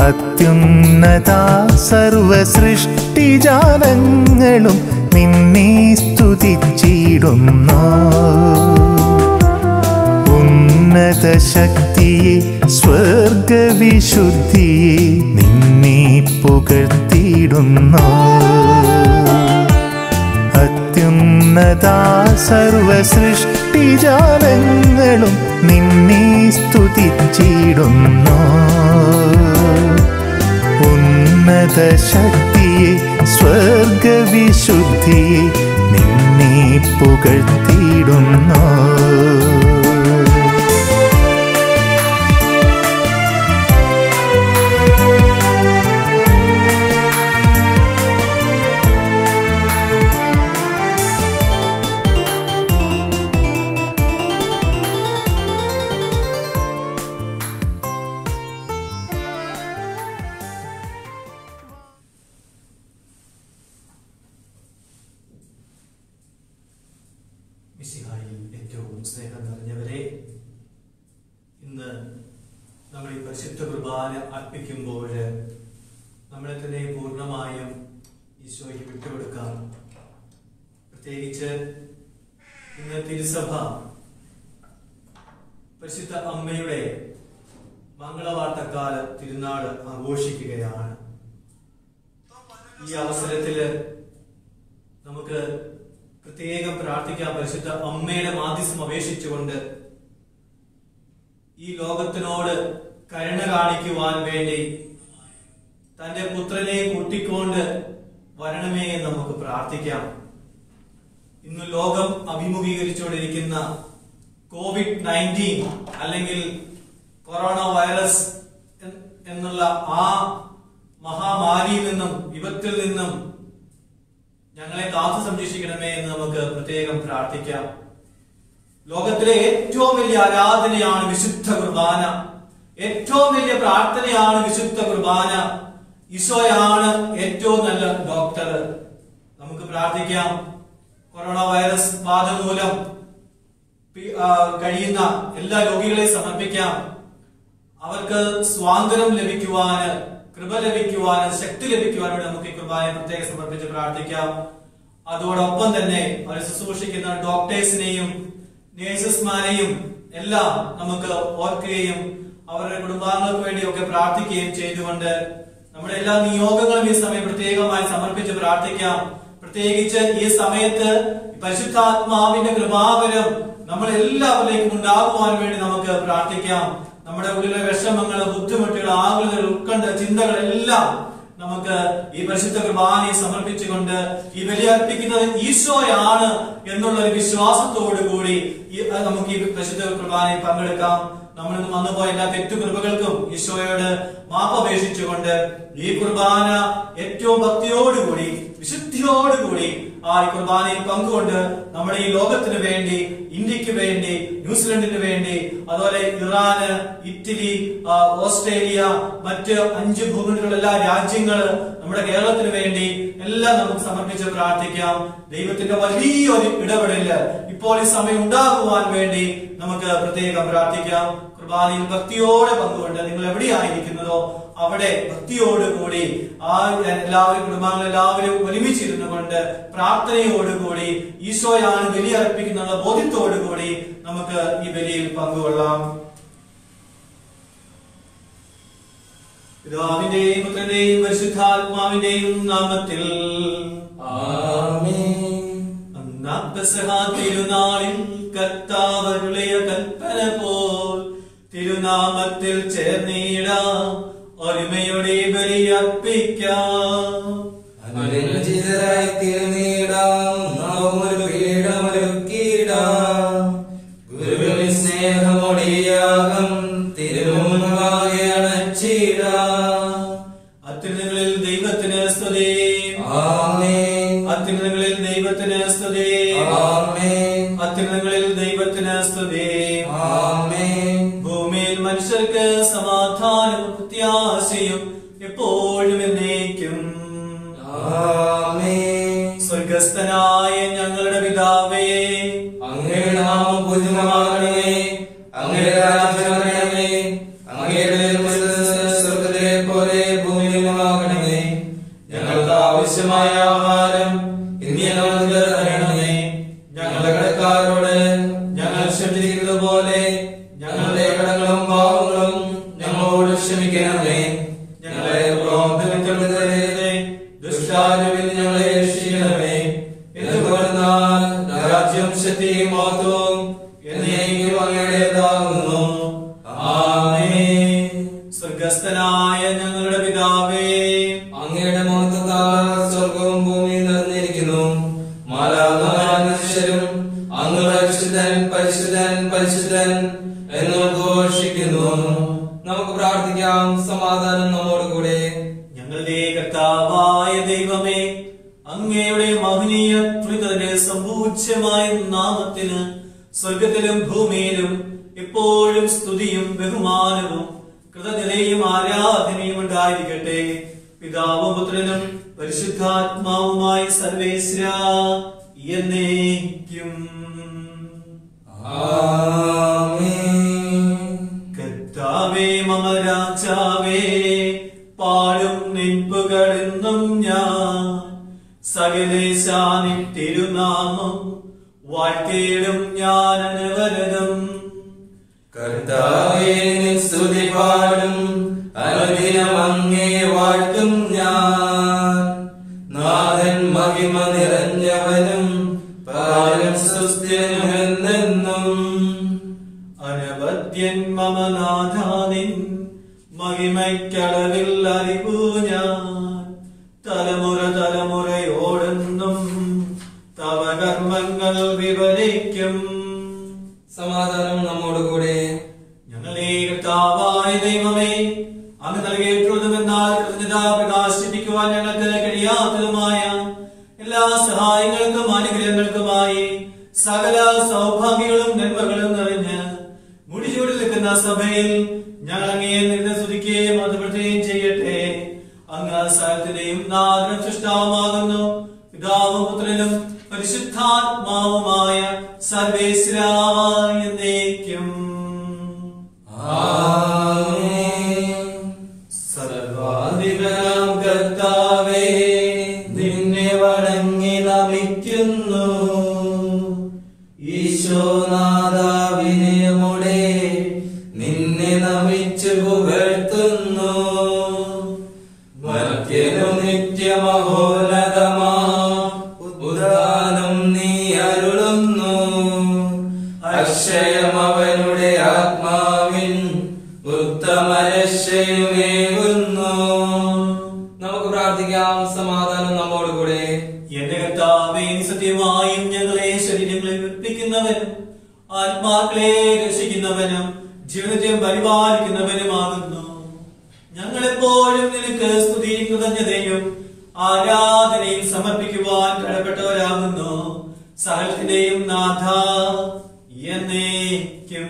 അത്യുന്നത സർവസൃഷ്ടിജാലങ്ങളും നിന്നെ സ്തുതിച്ചിടുന്നു ഉന്നത ശക്തിയെ സ്വർഗവിശുദ്ധിയെ നിന്നെ പുകഴ്ത്തിയിടുന്നു അത്യുന്നത സർവസൃഷ്ടിജാലങ്ങളും നിന്നെ സ്തുതിച്ചിടുന്നു ഉന്നത ശക്തിയെ സ്വർഗവിശുദ്ധിയെ നിന്നെ പുകഴ്ത്തിയിടുന്നു മിശിഹായിൽ ഏറ്റവും സ്നേഹം നിറഞ്ഞവരെ ഇന്ന് നമ്മൾ ഈ പരിശുദ്ധ കുർബാന അർപ്പിക്കുമ്പോൾ നമ്മളെ തന്നെ പൂർണ്ണമായും ഈശോയ്ക്ക് വിട്ടുകൊടുക്കാം പ്രത്യേകിച്ച് ഇന്ന് തിരുസഭ പരിശുദ്ധ അമ്മയുടെ മംഗളവാർത്തക്കാല തിരുനാൾ ആഘോഷിക്കുകയാണ് ഈ അവസരത്തില് നമുക്ക് പ്രത്യേകം പ്രാർത്ഥിക്കാം പരിശുദ്ധ അമ്മയുടെ മാധ്യസം അപേക്ഷിച്ചുകൊണ്ട് ഈ ലോകത്തിനോട് കരുണ കാണിക്കുവാൻ വേണ്ടി തന്റെ പുത്രനെ കൂട്ടിക്കൊണ്ട് വരണമേ എന്ന് നമുക്ക് പ്രാർത്ഥിക്കാം ഇന്ന് ലോകം അഭിമുഖീകരിച്ചുകൊണ്ടിരിക്കുന്ന കോവിഡ് നയൻറ്റീൻ അല്ലെങ്കിൽ കൊറോണ വൈറസ് എൻ- എന്നുള്ള ആ മഹാമാരിയിൽ നിന്നും വിപത്തിൽ നിന്നും ഞങ്ങളെ കാത്തു സംരക്ഷിക്കണമേ എന്ന് നമുക്ക് പ്രത്യേകം പ്രാർത്ഥിക്കാം ലോകത്തിലെ ഏറ്റവും വലിയ ആരാധനയാണ് വിശുദ്ധ കുർബാന ഏറ്റവും വലിയ പ്രാർത്ഥനയാണ് വിശുദ്ധ കുർബാന ഈശോയാണ് ഏറ്റവും നല്ല ഡോക്ടർ നമുക്ക് പ്രാർത്ഥിക്കാം കൊറോണ വൈറസ് ബാധ മൂലം പി- ആ, കഴിയുന്ന എല്ലാ രോഗികളെ സമർപ്പിക്കാം അവർക്ക് സ്വാതന്ത്ര്യം ലഭിക്കുവാന് കൃപ ലഭിക്കുവാന് ശക്തി ലഭിക്കുവാൻ വേണ്ടി നമുക്ക് ഈ കുർബാനയെ പ്രത്യേകം സമർപ്പിച്ച് പ്രാർത്ഥിക്കാം അതോടൊപ്പം തന്നെ അവരെ ശുശ്രൂഷിക്കുന്ന ഡോക്ടേഴ്സിനെയും നേഴ്സസ്മാരെയും എല്ലാം നമുക്ക് ഓർക്കുകയും അവരുടെ കുടുംബാംഗങ്ങൾക്ക് വേണ്ടിയൊക്കെ പ്രാർത്ഥിക്കുകയും ചെയ്തുകൊണ്ട് നമ്മുടെ എല്ലാ നിയോഗങ്ങളും ഈ സമയം പ്രത്യേകമായി സമർപ്പിച്ച് പ്രാർത്ഥിക്കാം പ്രത്യേകിച്ച് ഈ സമയത്ത് പരിശുദ്ധാത്മാവിന്റെ കൃപാവരം നമ്മൾ എല്ലാവരിലേക്കും ഉണ്ടാകുവാൻ വേണ്ടി നമുക്ക് പ്രാർത്ഥിക്കാം നമ്മുടെ ഉള്ളിലെ വിഷമങ്ങൾ ബുദ്ധിമുട്ടുകൾ ആകുലതകൾ ഉത്കണ്ഠ ചിന്തകളെല്ലാം നമുക്ക് ഈ പരിശുദ്ധ കുർബാനയെ സമർപ്പിച്ചുകൊണ്ട് ഈ ബലിയർപ്പിക്കുന്നത് ഈശോയാണ് എന്നുള്ള ഒരു വിശ്വാസത്തോടു കൂടി ഈ- അത് നമുക്ക് ഈ പരിശുദ്ധ കുർബാനയിൽ പങ്കെടുക്കാം നമ്മൾ ഇന്ന് വന്നുപോയ എല്ലാ തെറ്റുകൃപകൾക്കും ഈശോയോട് മാപ്പപേക്ഷിച്ചുകൊണ്ട് ഈ കുർബാന ഏറ്റവും ഭക്തിയോടുകൂടി വിശുദ്ധിയോടുകൂടി ആ ഈ കുർബാനയിൽ പങ്കുകൊണ്ട് നമ്മുടെ ഈ ലോകത്തിന് വേണ്ടി ഇന്ത്യക്ക് വേണ്ടി ന്യൂസിലൻഡിന് വേണ്ടി അതുപോലെ ഇറാന് ഇറ്റലി ആ, ഓസ്ട്രേലിയ മറ്റ് അഞ്ച് ഭൂഖണ്ഡങ്ങളുള്ള എല്ലാ രാജ്യങ്ങള് നമ്മുടെ കേരളത്തിന് വേണ്ടി എല്ലാം നമുക്ക് സമർപ്പിച്ച് പ്രാർത്ഥിക്കാം ദൈവത്തിന്റെ വലിയൊരു ഇടപെടല് ഇപ്പോൾ ഈ സമയം ഉണ്ടാകുവാൻ വേണ്ടി നമുക്ക് പ്രത്യേകം പ്രാർത്ഥിക്കാം കുർബാനയിൽ ഭക്തിയോടെ പങ്കുകൊണ്ട് നിങ്ങൾ എവിടെയായിരിക്കുന്നതോ അവിടെ ഭക്തിയോടുകൂടി ആ എല്ലാവരും കുടുംബാംഗങ്ങൾ എല്ലാവരും ഒരുമിച്ചിരുന്നു കൊണ്ട് പ്രാർത്ഥനയോടുകൂടി ഈശോയാണ് ബലി അർപ്പിക്കുന്ന ബോധ്യത്തോടുകൂടി നമുക്ക് ഈ ബലിയിൽ പങ്കുകൊള്ളാം പിതാവിന്റെയും പുത്രന്റെയും പരിശുദ്ധാത്മാവിന്റെയും നാമത്തിൽ അന്നാം പെസഹാ തിരുനാളിൽ കർത്താവരുളിയ കൽപ്പന പോൽ തിരുനാമത്തിൽ ചേർന്നിടാം ഒരുമയുടെ ബലിയർപ്പിക്കാം അനുരഞ്ജിതരായി തീർന്നിടാം നാം ഒരു പീഠമൊരുക്കിയിടാം ഗുരുവിൽ സ്നേഹമൊടിയാകം തിരുമുമ്പാകെ അണച്ചിടാം അത്യുന്നതങ്ങളിൽ ദൈവത്തിന് സ്തുതി ആമേൻ അത്യുന്നതങ്ങളിൽ ദൈവത്തിന് സ്തുതി ആമേൻ അത്യുന്നതങ്ങളിൽ ദൈവത്തിന് സ്തുതി ആമേൻ ഭൂമിയിൽ മനുഷ്യർക്ക് സമാധാനവും പ്രത്യാശയും എപ്പോഴും എന്നേക്കും ആമേൻ സ്വർഗസ്ഥനായ ഞങ്ങളുടെ പിതാവേ അങ്ങയുടെ നാമം പൂജിതമാകണമേ അങ്ങയുടെ രാജ്യം വരണമേ അങ്ങയുടെ തിരുമനസ്സ് സ്വർഗ്ഗത്തിലെ പോലെ ക്ഷമിക്കണമേ ഞങ്ങളെ പ്രോഗ്രാമിക്കരുതേ ദുഷ്ടാനുവിൽ ഞങ്ങളെ രക്ഷിക്കണമേ എന്തുകൊണ്ടെന്നാൽ രാജ്യം ശക്തിയും മഹത്വവും എന്നേക്കും അങ്ങയുടേതാകുന്നു ആമേൻ സ്വർഗസ്ഥനായ ഞങ്ങളുടെ പിതാവേ അങ്ങയുടെ മഹത്വത്താൽ സ്വർഗവും ഭൂമിയും നിറഞ്ഞിരിക്കുന്നു മാലാഖമാരും മനുഷ്യരും അങ്ങ് പരിശുദ്ധൻ പരിശുദ്ധൻ പരിശുദ്ധൻ എന്ന് ഘോഷിക്കുന്നു നമുക്ക് പ്രാർത്ഥിക്കാം സമാധാനം നമ്മോട് കൂടെ ഞങ്ങളുടെ കർത്താവായ ദൈവമേ അങ്ങയുടെ മഹനീയ ത്രിതന്റെ സമ്പൂജ്യമായ നാമത്തിന് സ്വർഗത്തിലും ഭൂമിയിലും എപ്പോഴും സ്തുതിയും ബഹുമാനവും കൃതജ്ഞതയും ആരാധനയും ഉണ്ടായിരിക്കട്ടെ പിതാവും പുത്രനും പരിശുദ്ധാത്മാവുമായ സർവേശ്വര എന്നേക്കും ആമേൻ കർത്താവേ മമ രാജാവേ പാടും നിൻപുകളെന്നും ഞാൻ സകലേശാനി തിരുനാമം വാഴ്ത്തിയിടും ഞാൻ അനവരതം കർത്താവേ നിൻ സ്തുതി പാടും അനുദിനം അങ്ങേ വാഴ്ത്തും ഞാൻ നാഥൻ മഹിമ നിറഞ്ഞവനും പാലം സുസ്ഥിരമെന്നെന്നും അനവദ്യൻ മമ നാഥാനിൻ മഹിമയ്ക്കളവിൽ അറിവു ഞാൻ തലമുറ തലമുറയോടെന്നും തവ കർമ്മങ്ങൾ വിവരിക്കും സമാധാനം നമ്മോടുകൂടെ ഞങ്ങളെ കർത്താവായ ദൈവമേ അങ്ങ് നൽകിയിട്ടുള്ളതുമെന്നാൽ കൃതജ്ഞത പ്രകാശിപ്പിക്കുവാൻ ഞങ്ങൾക്ക് കഴിയാത്തതുമായ എല്ലാ സഹായങ്ങൾക്കും അനുഗ്രഹങ്ങൾക്കുമായി സകല സൗഭാഗ്യങ്ങളും നന്മകളും നിറഞ്ഞ് മുടിചൂടി നിൽക്കുന്ന സഭയിൽ ഞങ്ങൾ അങ്ങേ നിന്ന് സ്തുതിക്കുകയും മതപ്പെടുത്തുകയും ചെയ്യട്ടെ അങ്ങ് സകലത്തിന്റെയും നാദനം സൃഷ്ടാവുമാകുന്നു പിതാവും പുത്രനും പരിശുദ്ധാത്മാവുമായ സർവേശ്വരായ എന്നേക്കും ആമേൻ സർവാധിപനാം കർത്താവേ നിന്നെ വണങ്ങി നമിക്കുന്നു ഈശോനാഥ വിനയമുടെ നിന്നെ നമിച്ചു പുകഴ്ത്തുന്നു മർത്യനു നിത്യമഹോന്നതമാ ഉദാനം നീ അരുളുന്നു അക്ഷയം അവനുടെ ആത്മാവിൻ ഉത്തമരക്ഷയുമേകുന്നു നമുക്ക് പ്രാർത്ഥിക്കാം സമാധാനം നമ്മോടുകൂടെ എന്റെ കർത്താവേ നീ സത്യമായും ഞങ്ങളെ ശരീരങ്ങളെ വിർപ്പിക്കുന്നവനും ആത്മാക്കളെ രക്ഷിക്കുന്നവനും ജീവിതത്തെ പരിപാലിക്കുന്നവനുമാകുന്നു ഞങ്ങളെപ്പോഴും നിനക്ക് സ്തുതിയും കൃതജ്ഞതയും ആരാധനയും സമർപ്പിക്കുവാൻ കടപ്പെട്ടവരാകുന്നു സകലത്തിന്റെയും നാഥ എന്നേക്കും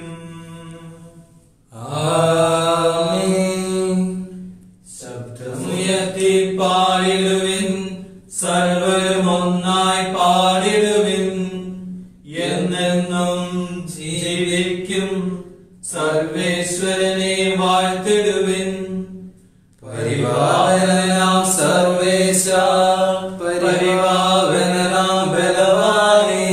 ആമേൻ ശബ്ദമുയർത്തി പാടിടുവിൻ സർവരും ഒന്നായി പാടിടുവിൻ എന്നെന്നും ജീവിക്കും സർവേശ്വരനെ വാഴ്ത്തിടുവിൻ പരിപാലനാം സർവേശ പരിപാവനാം ബലവാനേ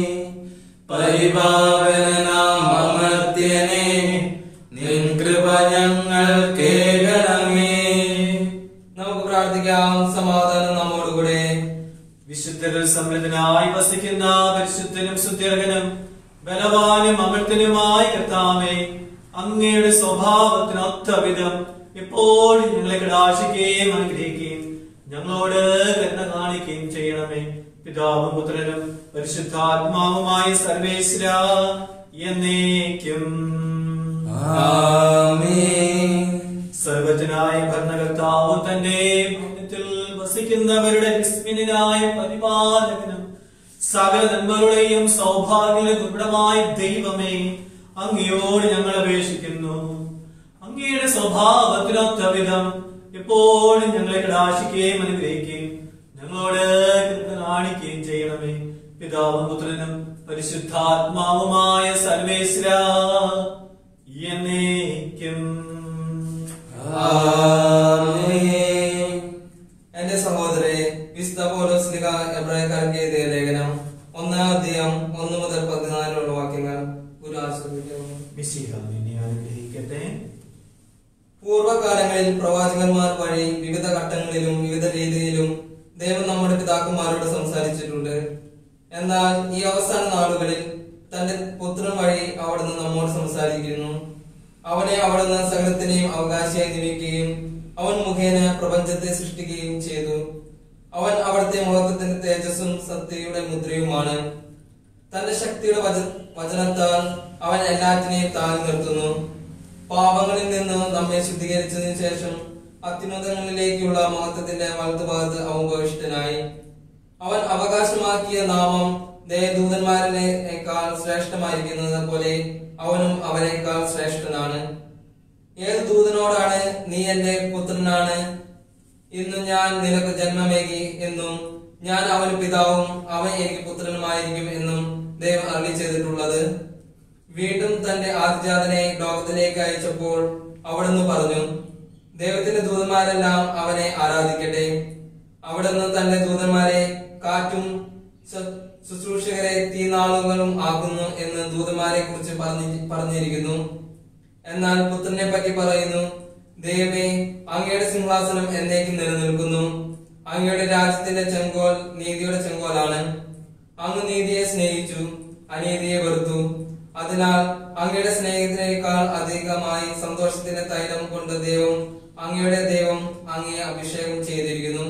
പരിപാവനാം അമർത്യനെ നിൻ കൃപ ഞങ്ങൾ കേൾക്കണമേ നമുക്ക് പ്രാർത്ഥിക്കാം സമാധാനം നമ്മോടുകൂടെ വിശുദ്ധരിൽ സമൃദ്ധനായി വസിക്കുന്ന പരിശുദ്ധനും സുത്യർഹനും ബലവാനും അമൃത്തനുമായ കർത്താവേ അങ്ങയുടെ സ്വഭാവത്തിനൊത്ത വിധം എപ്പോഴും ഞങ്ങളെ കടാശിക്കുകയും അനുഗ്രഹിക്കുകയും ഞങ്ങളോട് കരുണ കാണിക്കുകയും ചെയ്യണമേ പിതാവും പുത്രനും പരിശുദ്ധാത്മാവുമായ സർവേശ്വര എന്നേക്കും ആമേൻ സർവജനായ ഭരണകർത്താവും തന്റെ ഭവനത്തിൽ വസിക്കുന്നവരുടെ വിസ്മിനായ പരിപാലകനും സകല നന്മകളുടെയും സൗഭാഗ്യ ഗുണമായ ദൈവമേ അങ്ങയോട് ഞങ്ങൾ അപേക്ഷിക്കുന്നു അങ്ങയുടെ സ്വഭാവത്തിനൊത്ത വിധം എപ്പോഴും ഞങ്ങളെ കടാശിക്കുകയും അനുഗ്രഹിക്കുകയും ഞങ്ങളോട് കൃപ കാണിക്കുകയും ചെയ്യണമേ പിതാവും പുത്രനും പരിശുദ്ധാത്മാവുമായ സർവേശ്വര എന്നേക്കും ആമേൻ. എന്റെ സഹോദരെ വിശുദ്ധ പൗലോസ്ലിക എബ്രായക്കാർക്ക് എഴുതിയ ലേഖനം ഒന്നാം അധ്യായം ഒന്ന് മുതൽ പതിനാലുള്ള വാക്യങ്ങൾ ഗുരു ആശ്രമിക്കുന്നു മിശിഹ നിന്നെ അനുഗ്രഹിക്കട്ടെ പൂർവ്വകാല പൂർവ്വകാലങ്ങളിൽ പ്രവാചകന്മാർ വഴി വിവിധ ഘട്ടങ്ങളിലും വിവിധ രീതിയിലും ദൈവം നമ്മുടെ പിതാക്കന്മാരോട് സംസാരിച്ചിട്ടുണ്ട് എന്നാൽ ഈ അവസാന നാളുകളിൽ തന്റെ പുത്രൻ വഴി അവിടുന്ന് നമ്മോട് സംസാരിക്കുന്നു അവനെ അവിടുന്ന് സകലത്തിനെയും അവകാശിയായി നിയമിക്കുകയും അവൻ മുഖേന പ്രപഞ്ചത്തെ സൃഷ്ടിക്കുകയും ചെയ്തു അവൻ അവിടുത്തെ മഹത്വത്തിന്റെ തേജസ്സും സത്യയുടെ മുദ്രയുമാണ് തന്റെ ശക്തിയുടെ വച വചനത്താൽ അവൻ എല്ലാറ്റിനെയും താങ്ങി നിർത്തുന്നു പാപങ്ങളിൽ നിന്ന് നമ്മെ ശുദ്ധീകരിച്ചതിനു ശേഷം അത്യുന്നതങ്ങളിലേക്കുള്ള മഹത്വത്തിന്റെ വലതുഭാഗത്ത് അവൻ ഭവിഷ്ഠനായി അവൻ അവകാശമാക്കിയ നാമം ദേവദൂതന്മാരിനേക്കാൾ ശ്രേഷ്ഠമായിരിക്കുന്നത് പോലെ അവനും അവരെക്കാൾ ശ്രേഷ്ഠനാണ് ഏത് ദൂതനോടാണ് നീ എന്റെ പുത്രനാണ് ഇന്ന് ഞാൻ നിനക്ക് ജന്മമേകി എന്നും ഞാൻ അവന് പിതാവും അവൻ എനിക്ക് പുത്രനുമായിരിക്കും എന്നും ദൈവം അരളി ചെയ്തിട്ടുള്ളത് വീണ്ടും തന്റെ ആദിജാതനെ ലോകത്തിലേക്ക് അയച്ചപ്പോൾ അവിടുന്ന് പറഞ്ഞു ദൈവത്തിന്റെ ദൂതന്മാരെല്ലാം അവനെ ആരാധിക്കട്ടെ അവിടുന്ന് തന്റെ ദൂതന്മാരെ കാറ്റും ശു- ശുശ്രൂഷകരെ തീനാളുകളും ആക്കുന്നു എന്ന് ദൂതന്മാരെ കുറിച്ച് പറഞ്ഞി പറഞ്ഞിരിക്കുന്നു എന്നാൽ പുത്രനെ പറ്റി പറയുന്നു ദൈവമേ അങ്ങയുടെ സിംഹാസനം എന്നേക്കും നിലനിൽക്കുന്നു അങ്ങയുടെ രാജ്യത്തിന്റെ ചെങ്കോൽ നീതിയുടെ ചെങ്കോലാണ് അങ്ങ് നീതിയെ സ്നേഹിച്ചു അനീതിയെ വെറുത്തു അതിനാൽ അങ്ങയുടെ സ്നേഹത്തിനേക്കാൾ അധികമായി സന്തോഷത്തിന്റെ തൈലം കൊണ്ട് ദൈവം അങ്ങയുടെ ദൈവം അങ്ങയെ അഭിഷേകം ചെയ്തിരിക്കുന്നു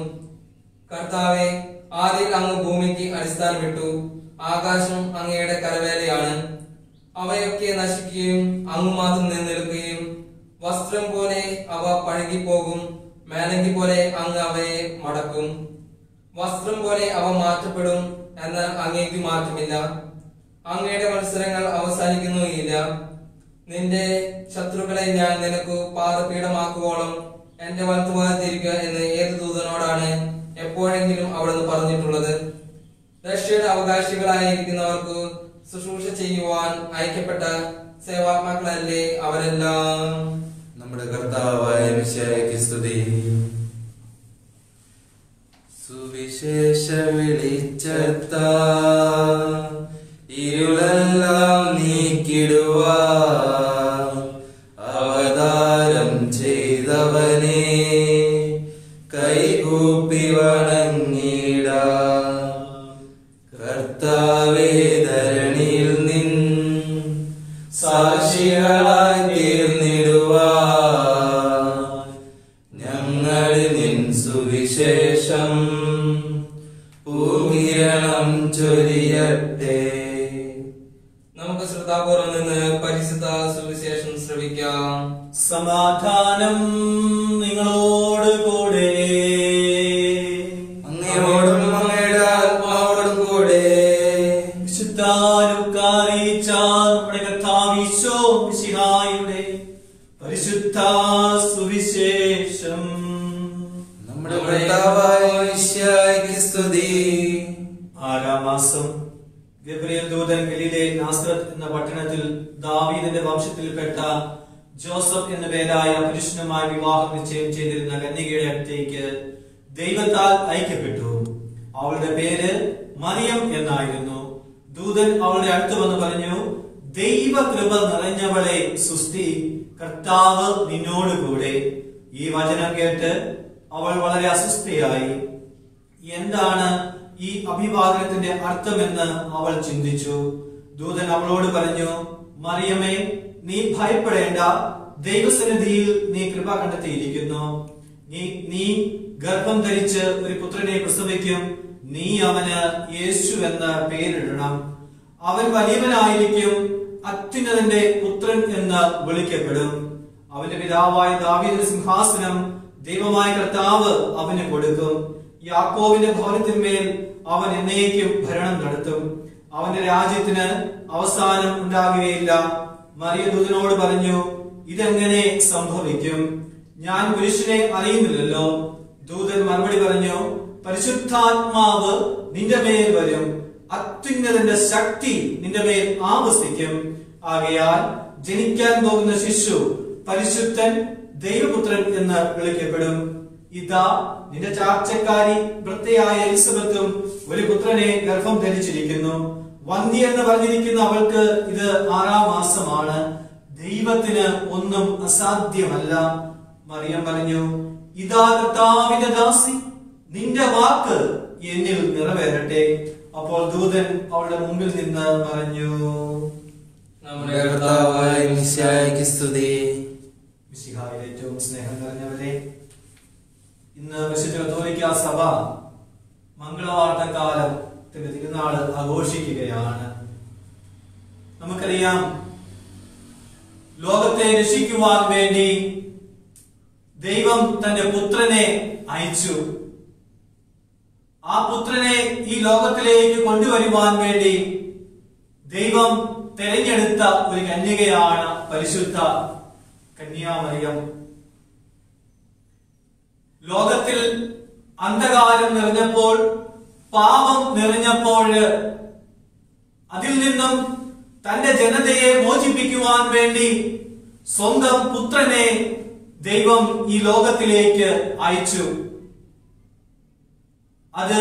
കർത്താവെ ആദ്യം അങ്ങ് ഭൂമിക്ക് അടിസ്ഥാനമിട്ടു ആകാശം അങ്ങയുടെ കരവേലയാണ് അവയൊക്കെ നശിക്കുകയും അങ്ങ് മാത്രം നിലനിൽക്കുകയും വസ്ത്രം പോലെ അവ പഴകിപ്പോകും മേലങ്കി പോലെ അങ്ങ് അവയെ മടക്കും വസ്ത്രം പോലെ അവ മാറ്റപ്പെടും എന്നാൽ അങ്ങേക്ക് മാറ്റമില്ല അങ്ങയുടെ മത്സരങ്ങൾ അവസാനിക്കുന്നുമില്ല നിന്റെ ശത്രുക്കളെ ഞാൻ നിനക്ക് പാദപീഠമാക്കുവോളം എന്റെ വലത്തുഭാഗത്തിരിക്കുക എന്ന് ഏത് ദൂതനോടാണ് എപ്പോഴെങ്കിലും അവിടുന്ന് പറഞ്ഞിട്ടുള്ളത് റഷ്യയുടെ അവകാശികളായിരിക്കുന്നവർക്ക് ശുശ്രൂഷ ചെയ്യുവാൻ അയക്കപ്പെട്ട സേവാത്മാക്കളല്ലേ അവരെല്ലാം നമ്മുടെ കർത്താവായ മിശിഹായ്ക്ക് സ്തുതി സുവിശേഷ വിളിച്ചത്ത ഇരുളെല്ലാം നീക്കിടുവാ അവതാരം ചെയ്തവനെ കൈകൂപ്പി വണങ്ങിടാ കർത്താവേ ധരണിയിൽ നിൻ സാക്ഷികളായി തീർന്നിടുവാ ഞങ്ങളിൽ നിൻ സുവിശേഷം പൂകിരണം ചൊരിയട്ടെ നമുക്ക് ശ്രദ്ധാപൂർവം നിന്ന് പരിശുദ്ധ സുവിശേഷം ശ്രവിക്കാം സമാധാനം നിങ്ങളോട് കൂടെ അങ്ങയോടും അങ്ങയുടെ ആത്മാവോടും കൂടെ വിശുദ്ധ ലുക്കാറിയിച്ച നമ്മുടെ കർത്താവീശോ മിശിഹായുടെ പരിശുദ്ധ സുവിശേഷം നമ്മുടെ കർത്താവായ മിശിഹായ്ക്ക് സ്തുതി ആറാം മാസം ഗബ്രിയേൽ ദൂതൻ ഗലീലെ നാസ്രത്ത് എന്ന പട്ടണത്തിൽ ദാവീദിന്റെ വംശത്തിൽപ്പെട്ട ജോസഫ് എന്ന പേരായ പുരുഷനുമായി വിവാഹം നിശ്ചയം ചെയ്തിരുന്ന കന്യകയുടെ അടുത്തേക്ക് ദൈവത്താൽ ഐക്യപ്പെട്ടു അവളുടെ പേര് മറിയം എന്നായിരുന്നു ദൂതൻ അവളുടെ അടുത്ത് വന്ന് പറഞ്ഞു ദൈവകൃപ നിറഞ്ഞവളെ സുസ്തി കർത്താവ് നിന്നോടുകൂടെ ഈ വചനം കേട്ട് അവൾ വളരെ അസ്വസ്ഥയായി എന്താണ് ഈ അഭിവാദനത്തിന്റെ അർത്ഥമെന്ന് അവൾ ചിന്തിച്ചു ദൂതൻ അവളോട് പറഞ്ഞു മറിയമേ നീ ഭയപ്പെടേണ്ട ദൈവസന്നിധിയിൽ നീ കൃപ കണ്ടെത്തിയിരിക്കുന്നു നീ നീ ഗർഭം ധരിച്ച് ഒരു പുത്രനെ പ്രസവിക്കും നീ അവന് യേശു എന്ന് പേരിടണം അവൻ വലിയവനായിരിക്കും അത്യുന്നതന്റെ പുത്രൻ എന്ന് വിളിക്കപ്പെടും അവന്റെ പിതാവായ ദാവീദിന്റെ സിംഹാസനം ദൈവമായ കർത്താവ് അവന് കൊടുക്കും യാക്കോവിന്റെ ഭവനത്തിന്മേൽ അവൻ എന്നേക്കും ഭരണം നടത്തും അവന്റെ രാജ്യത്തിന് അവസാനം ഉണ്ടാകുകയില്ല മറിയദൂതനോട് പറഞ്ഞു ഇതെങ്ങനെ സംഭവിക്കും ഞാൻ പുരുഷനെ അറിയുന്നില്ലല്ലോ ദൂതൻ മറുപടി പറഞ്ഞു പരിശുദ്ധാത്മാവ് നിന്റെ മേൽ വരും അത്യുന്നതന്റെ ശക്തി നിന്റെ മേൽ ആവസിക്കും ആകയാൽ ജനിക്കാൻ പോകുന്ന ശിശു പരിശുദ്ധൻ ദൈവപുത്രൻ എന്ന് വിളിക്കപ്പെടും ഇതാ നിന്റെ ചാർച്ചക്കാരി വൃത്തിയായ എലിസബത്തും ഒരു പുത്രനെ ഗർഭം ധരിച്ചിരിക്കുന്നു വന്ധ്യ എന്ന് പറഞ്ഞിരിക്കുന്ന അവൾക്ക് ഇത് ആറാം മാസമാണ് ദൈവത്തിന് ഒന്നും അസാധ്യമല്ല മറിയം പറഞ്ഞു ഇതാ കർത്താവിന്റെ ദാസി നിന്റെ വാക്ക് എന്നിൽ നിറവേറട്ടെ അപ്പോൾ ദൂതൻ അവളുടെ മുമ്പിൽ നിന്ന് പറഞ്ഞു നമ്മുടെ കർത്താവായ മിശിഹായ്ക്ക് സ്തുതി മിശിഹായിൽ ഏറ്റവും സ്നേഹം നിറഞ്ഞവരെ ഇന്ന് വിശുദ്ധ കത്തോലിക്ക സഭ മംഗളവാർത്തക്കാലത്തിന്റെ തിരുനാള് ആഘോഷിക്കുകയാണ് നമുക്കറിയാം ലോകത്തെ രക്ഷിക്കുവാൻ വേണ്ടി ദൈവം തന്റെ പുത്രനെ അയച്ചു ആ പുത്രനെ ഈ ലോകത്തിലേക്ക് കൊണ്ടുവരുവാൻ വേണ്ടി ദൈവം തെരഞ്ഞെടുത്ത ഒരു കന്യകയാണ് പരിശുദ്ധ കന്യാമറിയം ലോകത്തിൽ അന്ധകാരം നിറഞ്ഞപ്പോൾ പാപം നിറഞ്ഞപ്പോൾ അതിൽ നിന്നും തന്റെ ജനതയെ മോചിപ്പിക്കുവാൻ വേണ്ടി സ്വന്തം പുത്രനെ ദൈവം ഈ ലോകത്തിലേക്ക് അയച്ചു അത്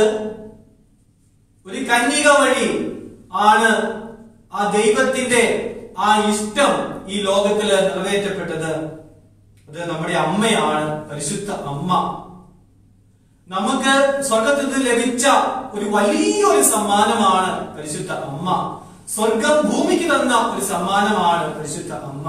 ഒരു കന്യക വഴി ആണ് ആ ദൈവത്തിന്റെ ആ ഇഷ്ടം ഈ ലോകത്തിൽ നിറവേറ്റപ്പെട്ടത് അത് നമ്മുടെ അമ്മയാണ് പരിശുദ്ധ അമ്മ നമുക്ക് സ്വർഗത്തിൽ നിന്ന് ലഭിച്ച ഒരു വലിയൊരു സമ്മാനമാണ് പരിശുദ്ധ അമ്മ സ്വർഗം ഭൂമിക്ക് തന്ന ഒരു സമ്മാനമാണ് പരിശുദ്ധ അമ്മ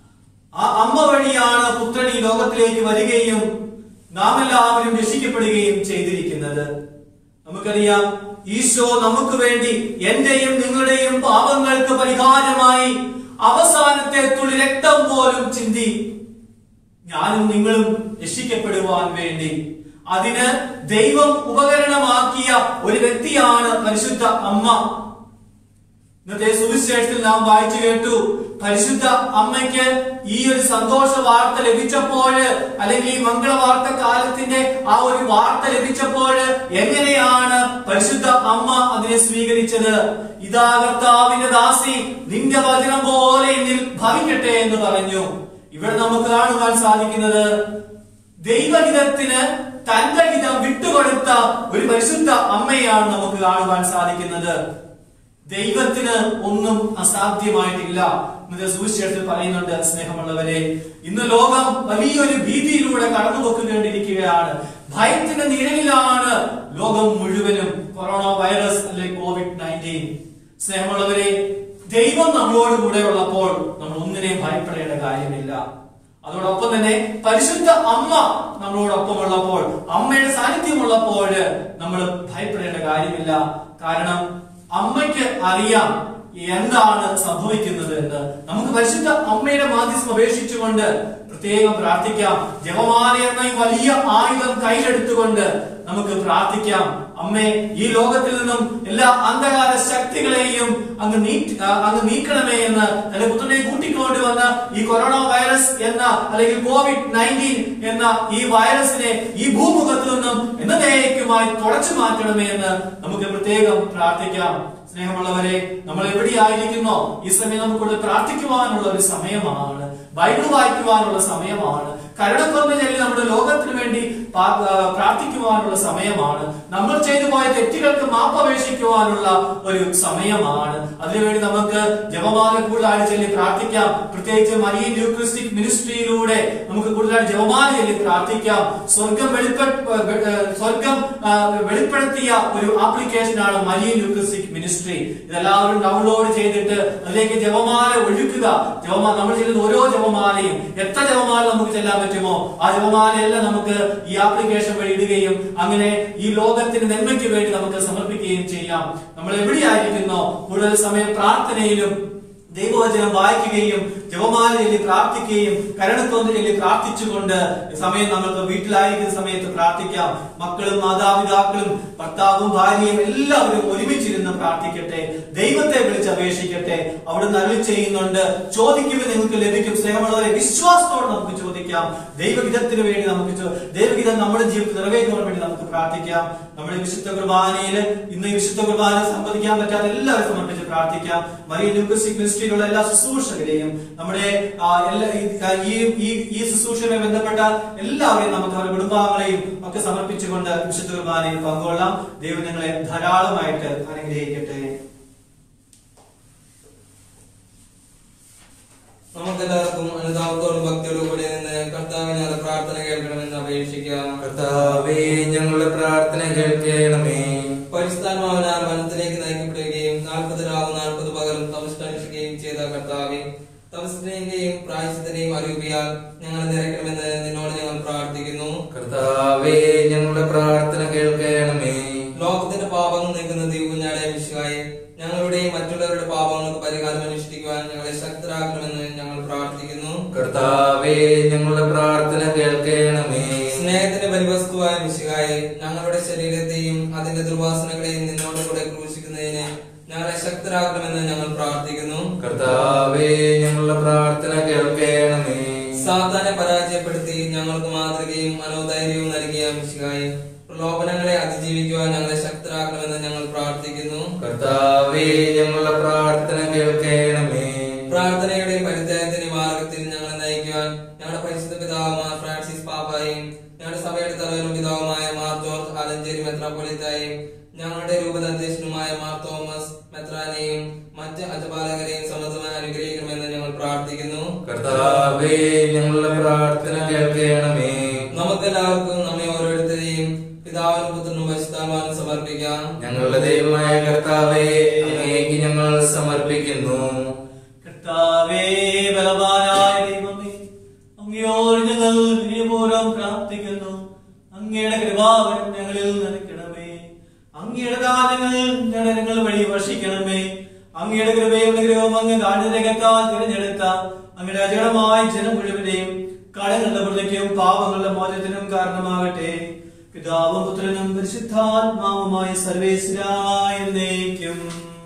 ആ അമ്മ വഴിയാണ് പുത്രൻ ഈ ലോകത്തിലേക്ക് വരികയും നാം എല്ലാവരും രക്ഷിക്കപ്പെടുകയും ചെയ്തിരിക്കുന്നത് നമുക്കറിയാം ഈശോ നമുക്ക് വേണ്ടി എന്റെയും നിങ്ങളുടെയും പാപങ്ങൾക്ക് പരിഹാരമായി അവസാനത്തെ തുള്ളി രക്തം പോലും ചിന്തി ഞാനും നിങ്ങളും രക്ഷിക്കപ്പെടുവാൻ വേണ്ടി അതിന് ദൈവം ഉപകരണമാക്കിയ ഒരു വ്യക്തിയാണ് പരിശുദ്ധ അമ്മ ഇന്നത്തെ സുവിശേഷത്തിൽ നാം വായിച്ചു കേട്ടു പരിശുദ്ധ അമ്മയ്ക്ക് ഈ ഒരു സന്തോഷ വാർത്ത ലഭിച്ചപ്പോൾ അല്ലെങ്കിൽ ഈ മംഗള വാർത്ത കാലത്തിന്റെ ആ ഒരു വാർത്ത ലഭിച്ചപ്പോൾ എങ്ങനെയാണ് പരിശുദ്ധ അമ്മ അതിനെ സ്വീകരിച്ചത് ഇതാ കർത്താവിന്റെ ദാസി നിന്റെ വചനം പോലെ എന്നിൽ ഭവിക്കട്ടെ എന്ന് പറഞ്ഞു ഇവിടെ നമുക്ക് കാണുവാൻ സാധിക്കുന്നത് ദൈവഹിതത്തിന് തന്റെ ഹിതം വിട്ടുകൊടുത്ത ഒരു പരിശുദ്ധ അമ്മയാണ് നമുക്ക് കാണുവാൻ സാധിക്കുന്നത് ദൈവത്തിന് ഒന്നും അസാധ്യമായിട്ടില്ല ഇന്നത്തെ സുവിശേഷത്തിൽ പറയുന്നുണ്ട് സ്നേഹമുള്ളവരെ ഇന്ന് ലോകം വലിയൊരു ഭീതിയിലൂടെ കടന്നു പോയിക്കൊണ്ടിരിക്കുകയാണ് ഭയത്തിന്റെ നിഴലിലാണ് ലോകം മുഴുവനും കൊറോണ വൈറസ് അല്ലെങ്കിൽ കോവിഡ് നയൻറ്റീൻ സ്നേഹമുള്ളവരെ ദൈവം നമ്മളോട് കൂടെ ഉള്ളപ്പോൾ നമ്മൾ ഒന്നിനെയും ഭയപ്പെടേണ്ട കാര്യമില്ല അതോടൊപ്പം തന്നെ പരിശുദ്ധ അമ്മ നമ്മളോടൊപ്പം ഉള്ളപ്പോൾ അമ്മയുടെ സാന്നിധ്യം ഉള്ളപ്പോൾ നമ്മൾ ഭയപ്പെടേണ്ട കാര്യമില്ല കാരണം അമ്മയ്ക്ക് അറിയാം എന്താണ് സംഭവിക്കുന്നത് എന്ന് നമുക്ക് പരിശുദ്ധ അമ്മയുടെ മാധ്യസ്ഥം അപേക്ഷിച്ചുകൊണ്ട് പ്രത്യേകം പ്രാർത്ഥിക്കാം ജപമാല എന്ന ഈ വലിയ ആയുധം കയ്യിലെടുത്തുകൊണ്ട് നമുക്ക് പ്രാർത്ഥിക്കാം അമ്മേ ഈ ലോകത്തിൽ നിന്നും എല്ലാ അന്ധകാര ശക്തികളെയും അങ്ങ് നീ ആ, അങ്ങ് നീക്കണമേ എന്ന് തന്റെ പുത്രനെ കൂട്ടിക്കൊണ്ട് വന്ന ഈ കൊറോണ വൈറസ് എന്ന അല്ലെങ്കിൽ കോവിഡ് നയൻറ്റീൻ എന്ന ഈ വൈറസിനെ ഈ ഭൂമുഖത്ത് നിന്നും എന്നതേക്കുമായി തുടച്ചു മാറ്റണമേ എന്ന് നമുക്ക് പ്രത്യേകം പ്രാർത്ഥിക്കാം സ്നേഹമുള്ളവരെ നമ്മൾ എവിടെയായിരിക്കുന്നോ ഈ സമയം നമുക്കുള്ള പ്രാർത്ഥിക്കുവാനുള്ള ഒരു സമയമാണ് ബൈബിൾ വായിക്കുവാനുള്ള സമയമാണ് കരുണക്കൊന്ന് ചൊല്ലി നമ്മുടെ ലോകത്തിന് വേണ്ടി പാ- ആ, പ്രാർത്ഥിക്കുവാനുള്ള സമയമാണ് നമ്മൾ ചെയ്തു പോയ തെറ്റുകൾക്ക് മാപ്പപേക്ഷിക്കുവാനുള്ള ഒരു സമയമാണ് അതിനുവേണ്ടി നമുക്ക് ജപമാല കൂടുതലായിട്ട് ചൊല്ലി പ്രാർത്ഥിക്കാം പ്രത്യേകിച്ച് മരിയൻ യൂക്രിസ്റ്റിക് മിനിസ്ട്രിയിലൂടെ നമുക്ക് കൂടുതലായിട്ട് ജപമാല ചൊല്ലി പ്രാർത്ഥിക്കാം സ്വർഗം വെളിപ്പെ ഏ, സ്വർഗം ആ, വെളിപ്പെടുത്തിയ ഒരു ആപ്ലിക്കേഷനാണ് മരിയൻ യൂക്രിസ്റ്റിക് മിനിസ്ട്രി ഇതെല്ലാവരും ഡൗൺലോഡ് ചെയ്തിട്ട് അതിലേക്ക് ജപമാല ഒഴുക്കുക ജപമാല നമ്മൾ ചെയ്യുന്ന ഓരോ ജപമാലയും എത്ര ജപമാല നമുക്ക് ചെല്ലാൻ പറ്റുമോ ആ ജപമാലയെല്ലാം നമുക്ക് ഈ ആപ്ലിക്കേഷൻ വഴി ഇടുകയും അങ്ങനെ ഈ ലോകത്തിന് നന്മയ്ക്ക് വേണ്ടി നമുക്ക് സമർപ്പിക്കുകയും ചെയ്യാം നമ്മൾ എവിടെയായിരിക്കുന്നോ കൂടുതൽ സമയം പ്രാർത്ഥനയിലും ദൈവവചനം വായിക്കുകയും ജപമാല ചൊല്ലി പ്രാർത്ഥിക്കുകയും കരണക്കൊന്ന് ചൊല്ലി പ്രാർത്ഥിച്ചുകൊണ്ട് ഈ സമയം നമുക്ക് വീട്ടിലായിരിക്കുന്ന സമയത്ത് പ്രാർത്ഥിക്കാം മക്കളും മാതാപിതാക്കളും ഭർത്താവും ഭാര്യയും എല്ലാവരും ഒരുമിച്ചിരുന്ന് പ്രാർത്ഥിക്കട്ടെ ദൈവത്തെ വിളിച്ച് അപേക്ഷിക്കട്ടെ അവിടുന്ന് അരുളി ചെയ്യുന്നുണ്ട് ചോദിക്കുമ്പോൾ നിങ്ങൾക്ക് ലഭിക്കും സ്നേഹമുള്ളവരെ വിശ്വാസത്തോടെ നമുക്ക് ചോദിക്കാം ദൈവഹിതത്തിന് വേണ്ടി നമുക്ക് ചോ- ദൈവഹിതം നമ്മുടെ ജീവിതത്തിൽ നിറവേറ്റുവാൻ വേണ്ടി നമുക്ക് പ്രാർത്ഥിക്കാം നമ്മുടെ വിശുദ്ധ കുർബാനയിൽ ഇന്ന് ഈ വിശുദ്ധ കുർബാന സംബന്ധിക്കാൻ പറ്റാത്ത എല്ലാവരും സമർപ്പിച്ച് പ്രാർത്ഥിക്കാം മറിയ ന്യൂക്ലിസിക് മിനിസ്ട്രിയിലുള്ള എല്ലാ ശുശ്രൂഷകരെയും നമ്മുടെ ആ, എല്ലാ ഈ- ആ, ഈ ഈ ഈ ശുശ്രൂഷയുമായി ബന്ധപ്പെട്ട എല്ലാവരെയും നമുക്ക് അവരുടെ കുടുംബാംഗങ്ങളെയും ഒക്കെ സമർപ്പിച്ചുകൊണ്ട് വിശുദ്ധ കുർബാനയിൽ പങ്കുകൊള്ളാം ദൈവം നിങ്ങളെ ധാരാളമായിട്ട് അനുഗ്രഹിക്കട്ടെ നമുക്കെല്ലാവർക്കും അനുതാപത്തോടും ഭക്തിയോടും കൂടി നിന്ന് കർത്താവിനെ പ്രാർത്ഥന കേൾക്കണമെന്ന് അപേക്ഷിക്കാം കർത്താവേ ഞങ്ങളുടെ പ്രാർത്ഥന കേൾക്കണമേ പരിസ്ഥാനമാവനാൽ വനത്തിലേക്ക് നയിക്കപ്പെടുകയും നാൽപ്പത് രാവും നാൽപ്പത് പകലും തമസ്കണിക്കുകയും ചെയ്ത കർത്താവെ തമസ്റ്റിന്റെയും പ്രായശത്തിന്റെയും അറിയിപ്പിയാൽ ഞങ്ങൾ നിരക്കണമെന്ന് നിന്നോട് ഞങ്ങൾ പ്രാർത്ഥിക്കുന്നു കർത്താവേ ഞങ്ങളുടെ പ്രാർത്ഥന കേൾക്കണമേ ലോകത്തിന്റെ പാപങ്ങൾ നീക്കുന്ന ദൈവകുഞ്ഞാടെ വിഷയായി ഞങ്ങളുടെയും മറ്റുള്ളവരുടെ പാപങ്ങൾക്ക് പരിഹാരം അനുഷ്ഠിക്കുവാൻ ഞങ്ങളെ ശക്തരാക്കണമെന്ന് ഞങ്ങൾ പ്രാർത്ഥിക്കുന്നു കർത്താവേ ഞങ്ങളുടെ പ്രാർത്ഥന കേൾക്കണമേ സ്നേഹത്തിന്റെ പരിവസ്തുവായ മിശിഹായെ ഞങ്ങളുടെ ശരീരത്തെയും അതിന്റെ ദുർവാസനകളെയും നിന്നോട് കൂടെ ക്രൂശിക്കുന്നതിന് ഞങ്ങളെ ശക്തരാക്കണമെന്ന് ഞങ്ങൾ പ്രാർത്ഥിക്കുന്നു കർത്താവേ ഞങ്ങളുടെ പ്രാർത്ഥന കേൾക്കണമേ സാത്താനെ പരാജയപ്പെടുത്തി ഞങ്ങൾക്ക് മാതൃകയും മനോധൈര്യവും നൽകിയ മിശിഹായെ പ്രലോഭനങ്ങളെ അതിജീവിക്കുവാൻ ഞങ്ങളെ ശക്തരാക്കണമെന്ന് ഞങ്ങൾ പ്രാർത്ഥിക്കുന്നു കർത്താവേ ഞങ്ങളുടെ പ്രാർത്ഥന കേൾക്കണമേ പ്രാർത്ഥനയുടെയും പരിത്യാഗത്തിന്റെ മാർഗത്തിൽ ഞങ്ങളെ നയിക്കുവാൻ ഞങ്ങളുടെ പരിശുദ്ധ പിതാവുമായ ഫ്രാൻസിസ് പാപ്പായും ഞങ്ങളുടെ സഭയുടെ തലവനും പിതാവുമായ മാർ ജോർജ് ആലഞ്ചേരി മെത്രാപ്പൊലിത്തായും ഞങ്ങളുടെ രൂപതാധ്യക്ഷനുമായ മാർ തോമസ് മെത്രാനെയും മറ്റ് അജപാലകരെയും സമൃദ്ധമായി അനുഗ്രഹിക്കണമെന്ന് ഞങ്ങൾ പ്രാർത്ഥിക്കുന്നു കർത്താവേ ഞങ്ങളുടെ പ്രാർത്ഥന കേൾക്കണമേ നമുക്കെല്ലാവർക്കും നമ്മെ ഓരോരുത്തരെയും പിതാവിനും പുത്രനും പരിശുദ്ധാത്മാവിനും സമർപ്പിക്കാം ഞങ്ങളുടെ ദൈവമായ കർത്താവേ അങ്ങേക്ക് ഞങ്ങൾ സമർപ്പിക്കുന്നു കർത്താവേ ബലവാനായ ദൈവമേ അങ്ങയോട് ഞങ്ങൾ വിനയപൂർവ്വം പ്രാർത്ഥിക്കുന്നു അങ്ങയുടെ കൃപാവരം ഞങ്ങളിൽ നിറയ്ക്കണമേ അങ്ങയുടെ ദാനങ്ങൾ ഞങ്ങൾ വഴി വർഷിക്കണമേ അങ്ങയുടെ കൃപയും അനുഗ്രഹവും അങ്ങ് കാണിതകത്താൽ തിരഞ്ഞെടുത്ത അങ്ങയുടെ അജടമായ ജനം മുഴുവനെയും കടങ്ങളുടെ പ്രതിക്കും പാപങ്ങളുടെ മോചനത്തിനും കാരണമാകട്ടെ പിതാവും പുത്രനും പരിശുദ്ധാത്മാവുമായ സർവേശ്വരായ എന്നേക്കും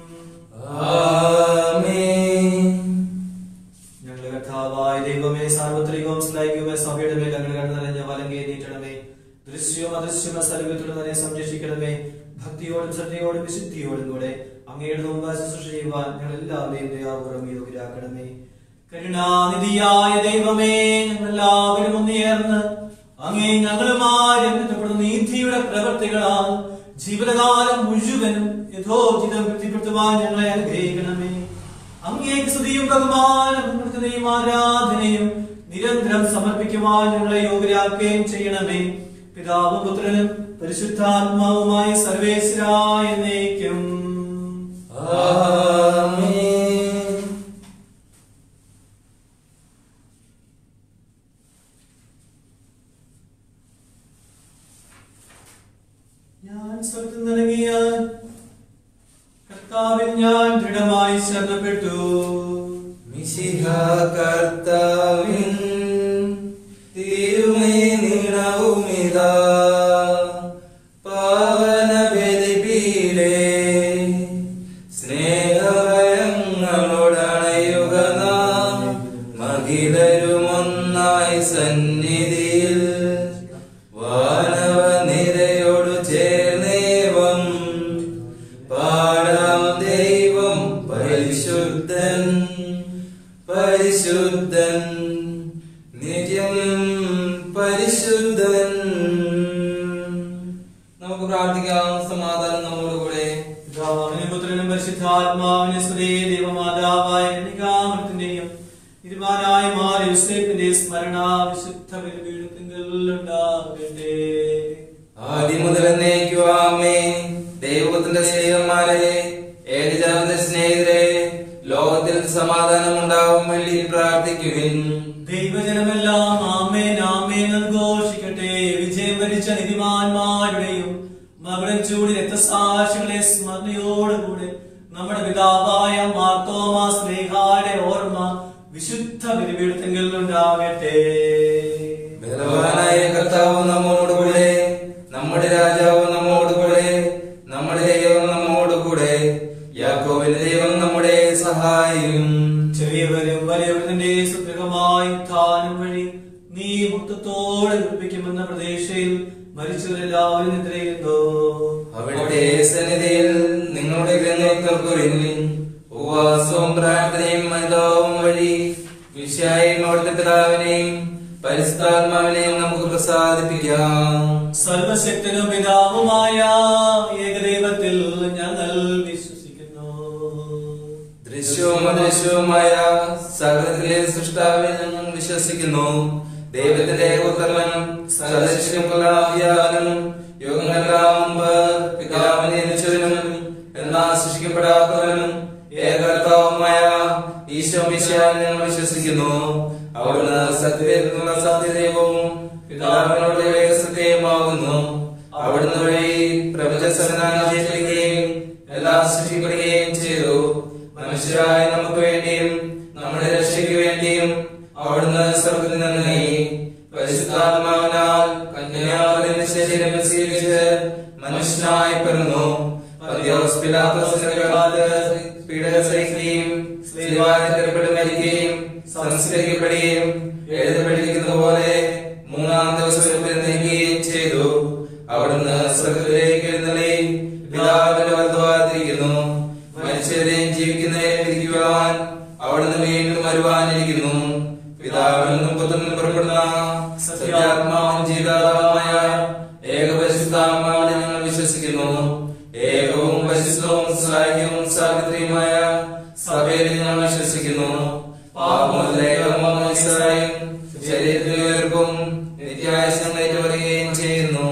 ആമേൻ ഞങ്ങളുടെ കർത്താവായ ദൈവമേ സാർവത്രികവും ശ്ലൈകവുമേ സഭയുടെ മേൽ അങ്ങനെ കടന്നു നിറഞ്ഞ വലങ്കയെ നീട്ടണമേ ദൃശ്യവും അദൃശ്യവും സർവ്വത്തിലും തന്നെ സംരക്ഷിക്കണമേ ഭക്തിയോടും ശ്രദ്ധയോടും വിശുദ്ധിയോടും കൂടെ അങ്ങയുടെ മുമ്പ് ശുശ്രൂഷ ചെയ്യുവാൻ ഞങ്ങൾ എല്ലാവരെയും ദയാപൂർവ്വം യോഗ്യരാക്കണമേ കരുണാനിധിയായ ദൈവമേ ഞങ്ങൾ എല്ലാവരും ഒന്നുയർന്ന് അങ്ങേ ഞങ്ങളുമായി ബന്ധപ്പെടുന്ന നീതിയുടെ പ്രവർത്തികളാൽ ജീവിതകാലം മുഴുവനും യഥോചിതം വൃത്തിപ്പെടുത്തുവാൻ ഞങ്ങളെ അനുഗ്രഹിക്കണമേ അങ്ങേക്ക് സ്തുതിയും ബഹുമാനവും കൃതയും ആരാധനയും നിരന്തരം സമർപ്പിക്കുവാൻ ഞങ്ങളെ യോഗ്യരാക്കുകയും ചെയ്യണമേ പിതാവും പുത്രനും പരിശുദ്ധാത്മാവുമായ സർവേശ്വരായ എന്നേക്കും ആമേൻ ഞാൻ സ്വന്തം നൽകിയ കർത്താവിൽ ഞാൻ ദൃഢമായി ശരണപ്പെട്ടു മിശിഹ കർത്താവിൻ തിരുമേ നിണവുമിതാ പാവന ബലിപീലേ സ്നേഹഭയങ്ങളോടണയുക നാം മകിലരുമൊന്നായി സന്നിധിയിൽ വാനവ നിരയോടു ചേർന്നേവം പാടാം ദൈവം പരിശുദ്ധൻ പരിശുദ്ധൻ നിത്യം പരിശുദ്ധൻ നമുക്ക് പ്രാർത്ഥിക്കാം സമാധാനം നമ്മോടുകൂടെ പിതാവിനും പുത്രനും പരിശുദ്ധാത്മാവിനെ സ്തുതി ദൈവമാതാവായ കന്യകാമൃത്തിന്റെയും ഇരുമാനായ മാർ യൂസേപ്പിന്റെ സ്മരണ വിശുദ്ധ ബലിപീഠത്തിങ്കൽ ഉണ്ടാകട്ടെ ആദ്യം മുതൽ എന്നേക്കുവാമേ ദൈവത്തിന്റെ സ്നേഹന്മാരെ ഏകജാത സ്നേഹിതരെ ലോകത്തിൽ സമാധാനം ഉണ്ടാവും വേണ്ടി പ്രാർത്ഥിക്കുവിൻ ദൈവജനമെല്ലാം ആമേൻ ആമേൻ എന്ന് ഘോഷിക്കട്ടെ വിജയം വരിച്ച നിധിമാന്മാരുടെയും മകടം ചൂടി രക്തസാക്ഷികളെ സ്മരണയോടുകൂടെ നമ്മുടെ പിതാവായ മാർത്തോമാ സ്നേഹായുടെ ഓർമ്മ വിശുദ്ധ ബലിപീഠത്തിങ്കൽ ഉണ്ടാകട്ടെ ബലവാനായ കർത്താവ് നമ്മോടുകൂടെ നമ്മുടെ രാജാവ് നമ്മോടുകൂടെ നമ്മുടെ ദൈവം നമ്മോടുകൂടെ യാക്കോബിന്റെ ദൈവം നമ്മുടെ സഹായിയും ചെറിയവരും വലിയവരുടെ സുദൃഢമായ ഉത്ഥാനം വഴി നീ മുക്തത്തോടെ ഉറപ്പിക്കുമെന്ന പ്രതീക്ഷയിൽ മരിച്ചവരെല്ലാവരും നിദ്രയുന്നു അവിടുത്തെ സന്നിധിയിൽ നിങ്ങളുടെ ഗ്രന്ഥക്കുറിൻ ഉപവാസവും പ്രാർത്ഥനയും മനോവും വഴി വിശായും അവിടുത്തെ പിതാവിനെയും പരിശുദ്ധാത്മാവിനെയും നമുക്ക് പ്രസാദിപ്പിക്കാം സർവശക്തനും പിതാവുമായ ഏകദൈവത്തിൽ ഞങ്ങൾ വിശ്വസിക്കുന്നു ദൃശ്യവും അദൃശ്യവുമായ സകലത്തിലെ സൃഷ്ടാവിൽ ഞങ്ങൾ വിശ്വസിക്കുന്നു ദൈവത്തിന്റെ പുത്രനും സദൃശ്യമുള്ള വ്യാപനും യുഗങ്ങളെല്ലാം മുമ്പ് പിതാവിനെ ജനിച്ചവനും എന്നാൽ സൃഷ്ടിക്കപ്പെടാത്തവനും ഏകർത്താവുമായ ഈശോ മിശിഹായിൽ ഞങ്ങൾ വിശ്വസിക്കുന്നു അവിടുന്ന് സത്യത്തിനുള്ള സത്യദൈവവും പിതാവിനോട് സത്യമാകുന്നു അവിടുന്ന് വഴി പ്രപഞ്ച സംവിധാനം ചെയ്യപ്പെടുകയും എല്ലാം സൃഷ്ടിക്കപ്പെടുകയും ചെയ്തു മനുഷ്യരായ നമുക്ക് വേണ്ടിയും നമ്മുടെ രക്ഷയ്ക്ക് വേണ്ടിയും അവിടുന്ന് സ്വർഗത്തിൽ നിന്ന് നീങ്ങി പരിശുദ്ധാത്മാവിനാൽ കന്യാവലിന്റെ ശരീരം സ്വീകരിച്ച് മനുഷ്യനായി പിറന്നു പന്തിയോസ് പിലാത്തോസിന്റെ കാലത്ത് പീഡന സഹിക്കുകയും സ്ത്രീവാദിക്കപ്പെട്ട് മരിക്കുകയും സംസ്കരിക്കപ്പെടുകയും എഴുതപ്പെട്ടിരിക്കുന്ന പോലെ മൂന്നാം ദിവസം നീങ്ങുകയും ചെയ്തു അവിടുന്ന് സ്വർഗത്തിലേക്ക് എഴുന്നള്ളി പിതാവിന്റെ വലതുഭാഗത്തിരിക്കുന്നു മനുഷ്യരെയും ജീവിക്കുന്നവരെയും വിധിക്കുവാൻ അവിടുന്ന് വീണ്ടും വരുവാനിരിക്കുന്നു പിതാവിൽ നിന്നും പുത്രനിൽ പുറപ്പെടുന്ന സത്യാത്മാവും ജീതാത്മാവുമായ ഏകപരിശുദ്ധാത്മാവിനെ ഞങ്ങൾ വിശ്വസിക്കുന്നു ഏകവും പരിശുദ്ധവും സഹായവും സാവിത്രിയുമായ സഭയിൽ ഞങ്ങൾ വിശ്വസിക്കുന്നു പാപമോചനവും ശരീരത്തിൽ ഉയർപ്പും നിത്യായുസം ഏറ്റുപറയുകയും ചെയ്യുന്നു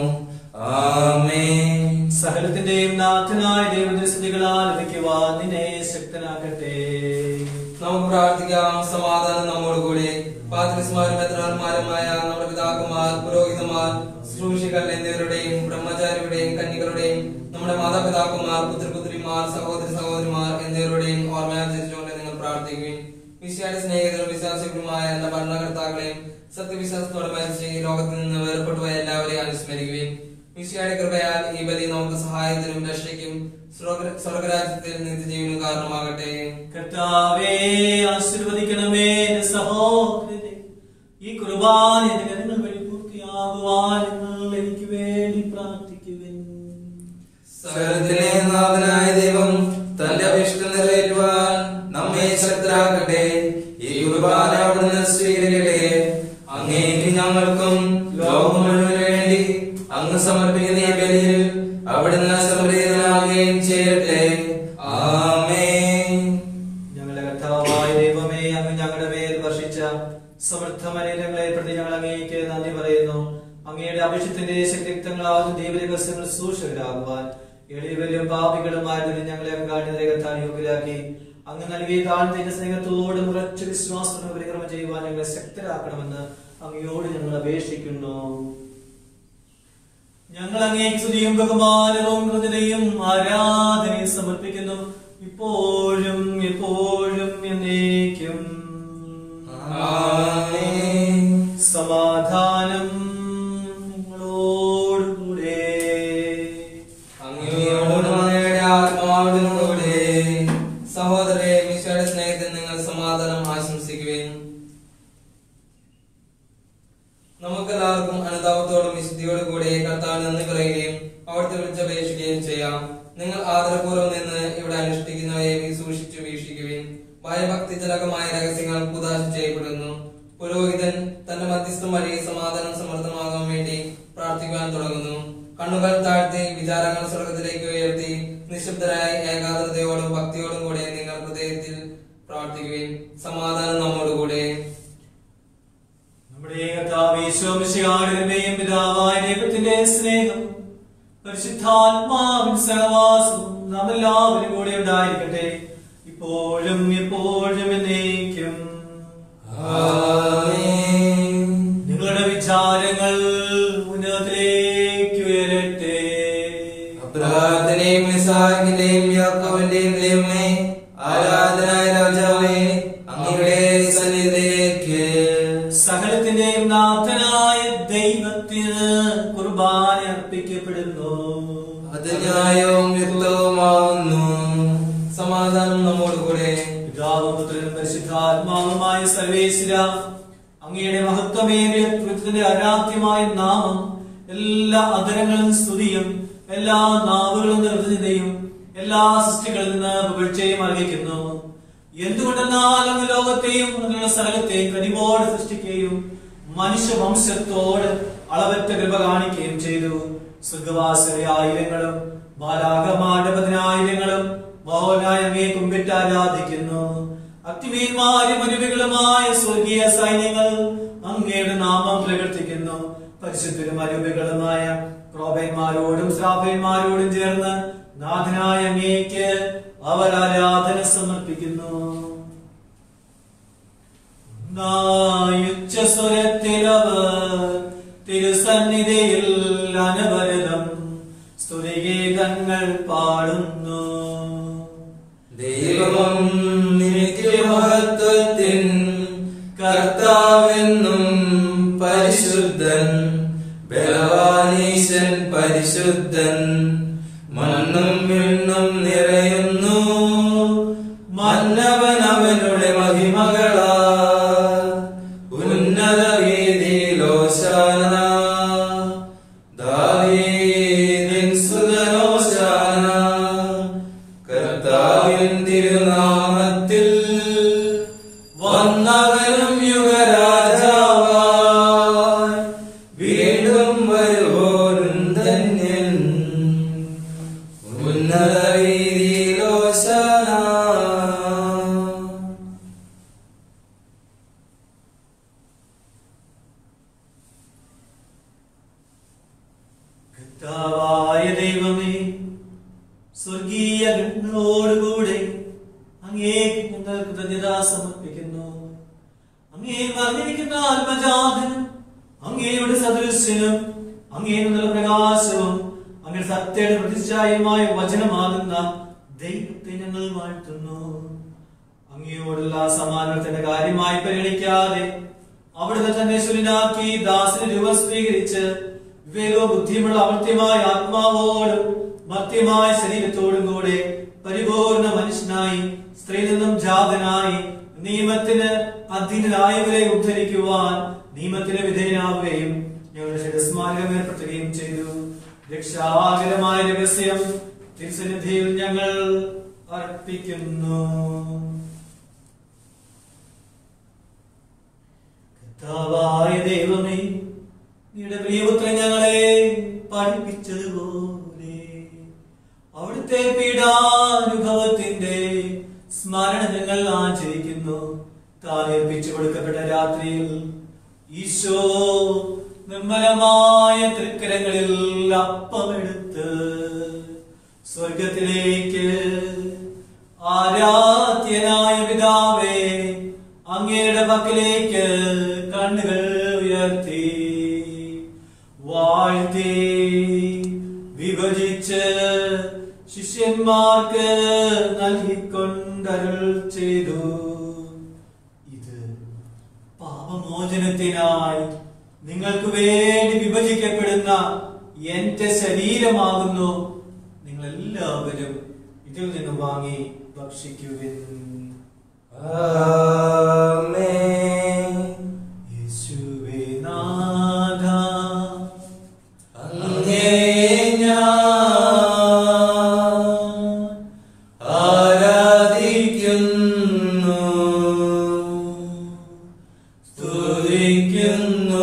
ആമേൻ സകലത്തിന്റെയും നാഥനായ ദൈവദൃഷ്ടികളാൽ ലഭിക്കുവാൻ നിന്നെ ശക്തനാക്കട്ടെ നമുക്ക് പ്രാർത്ഥിക്കാം സമാധാനം നമ്മോടുകൂടി പാത്രിസ്മാരും മെത്രാന്മാരുമായ നമ്മുടെ പിതാക്കന്മാർ പുരോഹിതന്മാർ ശുശ്രൂഷികൾ എന്നിവരുടെയും ബ്രഹ്മചാരിയുടെയും കന്യകളുടെയും നമ്മുടെ മാതാപിതാക്കന്മാർ പുത്രപുത്രിമാർ സഹോദരി സഹോദരിമാർ എന്നിവരുടെയും ഓർമ്മയാചരിച്ചുകൊണ്ട് നിങ്ങൾ പ്രാർത്ഥിക്കുകയും വിശ്വാസ സ്നേഹിതരും വിശ്വാസികളുമായ എന്ന ഭരണകർത്താക്കളെയും സത്യവിശ്വാസത്തോടെ മരിച്ച് ഈ ലോകത്തിൽ നിന്ന് വേർപെട്ടുപോയ എല്ലാവരെയും അനുസ്മരിക്കുകയും വിശ്വയുടെ കൃപയാൽ ഈ ബലി നമുക്ക് സഹായത്തിനും രക്ഷയ്ക്കും സ്വർഗ്ഗ- സ്വർഗ്ഗരാജ്യത്തിൽ നിത്യജീവനും കാരണമാകട്ടെ കർത്താവേ ആശീർവദിക്കണമേ എന്റെ സഹോദരനെ ഈ കുർബാന എന്റെ കരങ്ങൾ വഴി പൂർത്തിയാകുവാൻ നിങ്ങൾ എനിക്ക് വേണ്ടി പ്രാർത്ഥിക്കുവിൻ സകലത്തിലെ നാഥനായ ദൈവം തന്റെ അഭിഷ്ട നിറവേറ്റുവാൻ നമ്മെ ശക്തരാക്കട്ടെ ഈ കുർബാന അവിടുന്ന് സ്വീകരിക്കട്ടെ അങ്ങേക്ക് ഞങ്ങൾക്കും ലോകം മുഴുവന് വേണ്ടി അങ്ങ് സമർപ്പിക്കുന്ന ഈ ബലിയിൽ അവിടുന്ന് സംപ്രീതനാകുകയും ചെയ്യട്ടെ ആമേൻ ഞങ്ങളുടെ കർത്താവായ ദൈവമേ അങ്ങ് ഞങ്ങളുടെ മേൽ വർഷിച്ച സമർത്ഥമനങ്ങളെ പ്രതി ഞങ്ങൾ അങ്ങേക്ക് നന്ദി പറയുന്നു അങ്ങയുടെ അഭിഷത്തിന്റെ ശക്തിക്തങ്ങളാകുന്ന ദൈവരഹസ്യങ്ങൾ സൂക്ഷിതരാകുവാൻ എളിയവരും പാപികളുമായതിന് ഞങ്ങളെ കാണിതരെ കത്താൻ യോഗ്യരാക്കി അങ്ങ് നൽകിയ താഴ്ന്ന സ്നേഹത്തോടും ഉറച്ച വിശ്വാസത്തിന് പരിക്രമം ചെയ്യുവാൻ ഞങ്ങളെ ശക്തരാക്കണമെന്ന് അങ്ങയോട് ഞങ്ങൾ അപേക്ഷിക്കുന്നു ഞങ്ങൾ അങ്ങേക്ക് സ്തുതിയും ബഹുമാനവും കൃതയും ആരാധനയും സമർപ്പിക്കുന്നു ഇപ്പോഴും എപ്പോഴും എന്നേക്കും ആമേൻ സമാധാനം നിങ്ങളോടുകൂടെ അങ്ങയോടും അങ്ങയുടെ ആത്മാവിനും കൂടെ സഹോദരരെ മിശയുടെ സ്നേഹത്തിൽ നിങ്ങൾ സമാധാനം ആശംസിക്കുകയും നമുക്കെല്ലാവർക്കും അനുതാപത്തോടും വിശുദ്ധിയോടും കൂടെ കർത്താവിന് നന്ദി പറയുകയും അവിടുത്തെ വിളിച്ചപേക്ഷിക്കുകയും ചെയ്യാം നിങ്ങൾ ആദരപൂർവ്വം നിന്ന് ഇവിടെ അനുഷ്ഠിക്കുന്നവയെ സൂക്ഷിച്ചു വീക്ഷിക്കുകയും ഭയഭക്തിജനകമായ രഹസ്യങ്ങൾ കുതാശ ചെയ്യപ്പെടുന്നു പുരോഹിതൻ തന്റെ മധ്യസ്ഥം വഴി സമാധാനം സമർത്ഥമാകാൻ വേണ്ടി പ്രാർത്ഥിക്കുവാൻ തുടങ്ങുന്നു കണ്ണുകൾ താഴ്ത്തി വിചാരങ്ങൾ സ്വർഗത്തിലേക്ക് ഉയർത്തി നിശബ്ദരായി ഏകാഗ്രതയോടും ഭക്തിയോടും കൂടെ നിങ്ങൾ ഹൃദയത്തിൽ പ്രാർത്ഥിക്കുകയും സമാധാനം നമ്മോടുകൂടെ നമ്മുടെ കർത്താവ് ഈശോമിശിഹാടിന്റെയും പിതാവായ ദൈവത്തിന്റെ സ്നേഹം പരിശുദ്ധാത്മാവിൻ സഹവാസവും നാം എല്ലാവരും കൂടെ ഉണ്ടായിരിക്കട്ടെ ഇപ്പോഴും എപ്പോഴും എന്നേക്കും ആമേൻ നിങ്ങളുടെ വിചാരങ്ങൾ ഉന്നതത്തിലേക്ക് ഉയരട്ടെ അബ്രഹാത്തിന്റെയും ഇസാഖിന്റെയും യാക്കോബിന്റെയും ദൈവമേ ആരാധനായ രാജാവേ അങ്ങയുടെ സന്നിധിയിലേക്ക് സകലത്തിന്റെയും നാഥനായ ദൈവത്തിന് കുർബാന അർപ്പിക്കപ്പെടുന്നു അത് ന്യായവും യുക്തവുമാവുന്നു സമാധാനം നമ്മോടുകൂടെ പിതാവും പുത്രനും പരിശുദ്ധാത്മാവുമായ സർവേശ്വര അങ്ങയുടെ മഹത്വമേറിയ കൃത്യത്തിന്റെ അരാധ്യമായ നാമം എല്ലാ അധരങ്ങളും സ്തുതിയും എല്ലാ നാവുകളും നിർദ്ദിതയും എല്ലാ സൃഷ്ടികളിൽ നിന്ന് പുകഴ്ചയും അറിയിക്കുന്നു എന്തുകൊണ്ടെന്നാൽ അങ്ങ് ലോകത്തെയും അതിനുള്ള സ്ഥലത്തെയും കനിവോടെ സൃഷ്ടിക്കുകയും മനുഷ്യവംശത്തോട് അളവറ്റ കൃപ കാണിക്കുകയും ചെയ്തു സ്വർഗവാസരെ ആയിരങ്ങളും ബാലാകമാരുടെ പതിനായിരങ്ങളും മൗനായ അങ്ങേ കുമ്പിട്ട് ആരാധിക്കുന്നു അഗ്നിമീന്മാരും അനുപികളുമായ സ്വർഗീയ സൈന്യങ്ങൾ അങ്ങ് അങ്ങയുടെ നാമം പ്രകീർത്തിക്കുന്നു പരിശുദ്ധരും അരൂപികളുമായ ക്രോബന്മാരോടും ശ്രാപന്മാരോടും ചേർന്ന് നാഥനായ അങ്ങേക്ക് അവർ ആരാധന സമർപ്പിക്കുന്നു ഉച്ചസ്വരത്തിലവർ തിരുസന്നിധിയിൽ അനവരതം സ്തുതിഗീതങ്ങൾ പാടുന്നു ദൈവം നിത്യമഹത്വത്തിൻ കർത്താവെന്നും പരിശുദ്ധൻ ബലവാനീശൻ പരിശുദ്ധൻ മണ്ണും വിണ്ണും നിറയുന്നു മന്നവൻ അവനുടെ മഹിമകളാ ഉന്നത വേദിയിലോശാന ദാവീദിൻ സുതനോശാന കർത്താവിൻ തിരുനാമത്തിൽ വന്നവനും യുഗരാജാവായി വീണ്ടും വരുവോരും ധന്യൻ ഉന്നത വീതിയിലോശാന കർത്താവായ ദൈവമേ സ്വർഗീയ ഗണങ്ങളോടുകൂടെ അങ്ങേക്ക് ഞങ്ങൾ കൃതജ്ഞത സമർപ്പിക്കുന്നു അങ്ങേ മറിഞ്ഞിരിക്കുന്ന ആത്മജാതനും അങ്ങയുടെ സദൃശ്യനും അങ്ങേ നിന്നുള്ള പ്രകാശവും അങ്ങയുടെ സത്യയുടെ പ്രതിഷ്ഠായമായ വചനമാകുന്ന ദൈവത്തെ ഞങ്ങൾ വാഴ്ത്തുന്നു അങ്ങയോടുള്ള സമാനത്തിന്റെ കാര്യമായി പരിഗണിക്കാതെ അവിടുന്ന് തന്നെ ശുലിനാക്കി ദാസന് രൂപം സ്വീകരിച്ച് വിവേകവും ബുദ്ധിയുമുള്ള അമർത്യമായ ആത്മാവോടും മർത്യമായ ശരീരത്തോടും കൂടെ പരിപൂർണ മനുഷ്യനായി സ്ത്രീ നിന്നും ജാതനായി നിയമത്തിന് അധീനരായവരെ ഉദ്ധരിക്കുവാൻ നിയമത്തിന് വിധേയനാവുകയും ഞങ്ങളുടെ ശിരസ്മാരകം ഏർപ്പെടുത്തുകയും ചെയ്തു രക്ഷാകരമായ രഹസ്യം തിരുസന്നിധിയിൽ ഞങ്ങൾ അർപ്പിക്കുന്നു കർത്താവായ ദൈവമേ നിയുടെ പ്രിയപുത്രൻ ഞങ്ങളെ പഠിപ്പിച്ചതുപോലെ അവിടുത്തെ പീഡാനുഭവത്തിന്റെ സ്മരണ ഞങ്ങൾ ആചരിക്കുന്നു താൻ ഏൽപ്പിച്ചു കൊടുക്കപ്പെട്ട രാത്രിയിൽ ഈശോ നിർമ്മലമായ തൃക്കരങ്ങളിൽ അപ്പമെടുത്ത് സ്വർഗത്തിലേക്ക് ആരാധ്യനായ പിതാവേ അങ്ങയുടെ പക്കലേക്ക് കണ്ണുകൾ ഉയർത്തി വാഴ്ത്തി വിഭജിച്ച് ശിഷ്യന്മാർക്ക് നൽകിക്കൊണ്ടരുൾ ചെയ്തു ഇത് പാപമോചനത്തിനായി നിങ്ങൾക്ക് വേണ്ടി വിഭജിക്കപ്പെടുന്ന എന്റെ ശരീരമാകുന്നു നിങ്ങൾ എല്ലാവരും ഇതിൽ നിന്ന് വാങ്ങി ഭക്ഷിക്കുവിൻ ആമേൻ യേശുവേ നാഥ അങ്ങേ ഞാൻ ആരാധിക്കുന്നു സ്തുതിക്കുന്നു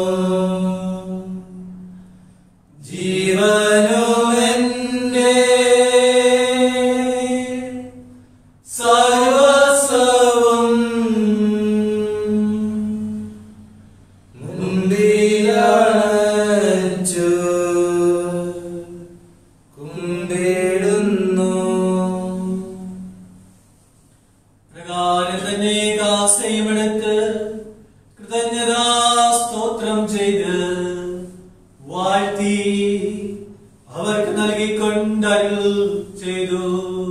ജീവനുമെന്റെ സർവസ്വവും മുൻപിലണച്ചു കുമ്പിടുന്നു പ്രകാരം തന്നെ കാസയുമെടുത്ത് കൃതജ്ഞതാ സ്തോത്രം ചെയ്ത് വാഴ്ത്തി അവർക്ക് നൽകിക്കൊണ്ടരുൾ ചെയ്തു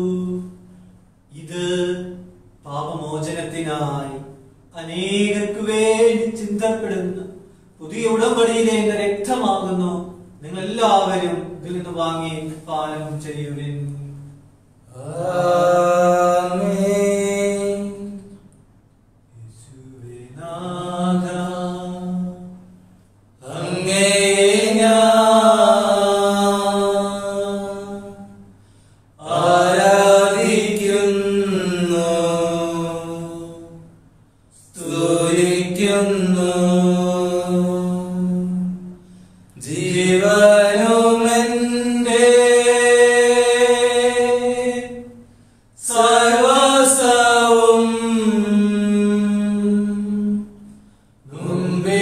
ഇത് പാപമോചനത്തിനായി അനേകർക്ക് വേണ്ടി ചിന്തപ്പെടുന്ന പുതിയ ഉടമ്പടിയിലെ എന്റെ രക്തമാകുന്നു നിങ്ങൾ എല്ലാവരും ഇതിൽ നിന്ന് വാങ്ങി പാനം ചെയ്യുവിൻ ആമേൻ യേശുവേ നാഥ, അങ്ങേ ഞാൻ ആരാധിക്കുന്നു സ്തുതിക്കുന്നു ജീവനുമെന്റെ സർവസവും മുമ്പിലണച്ചു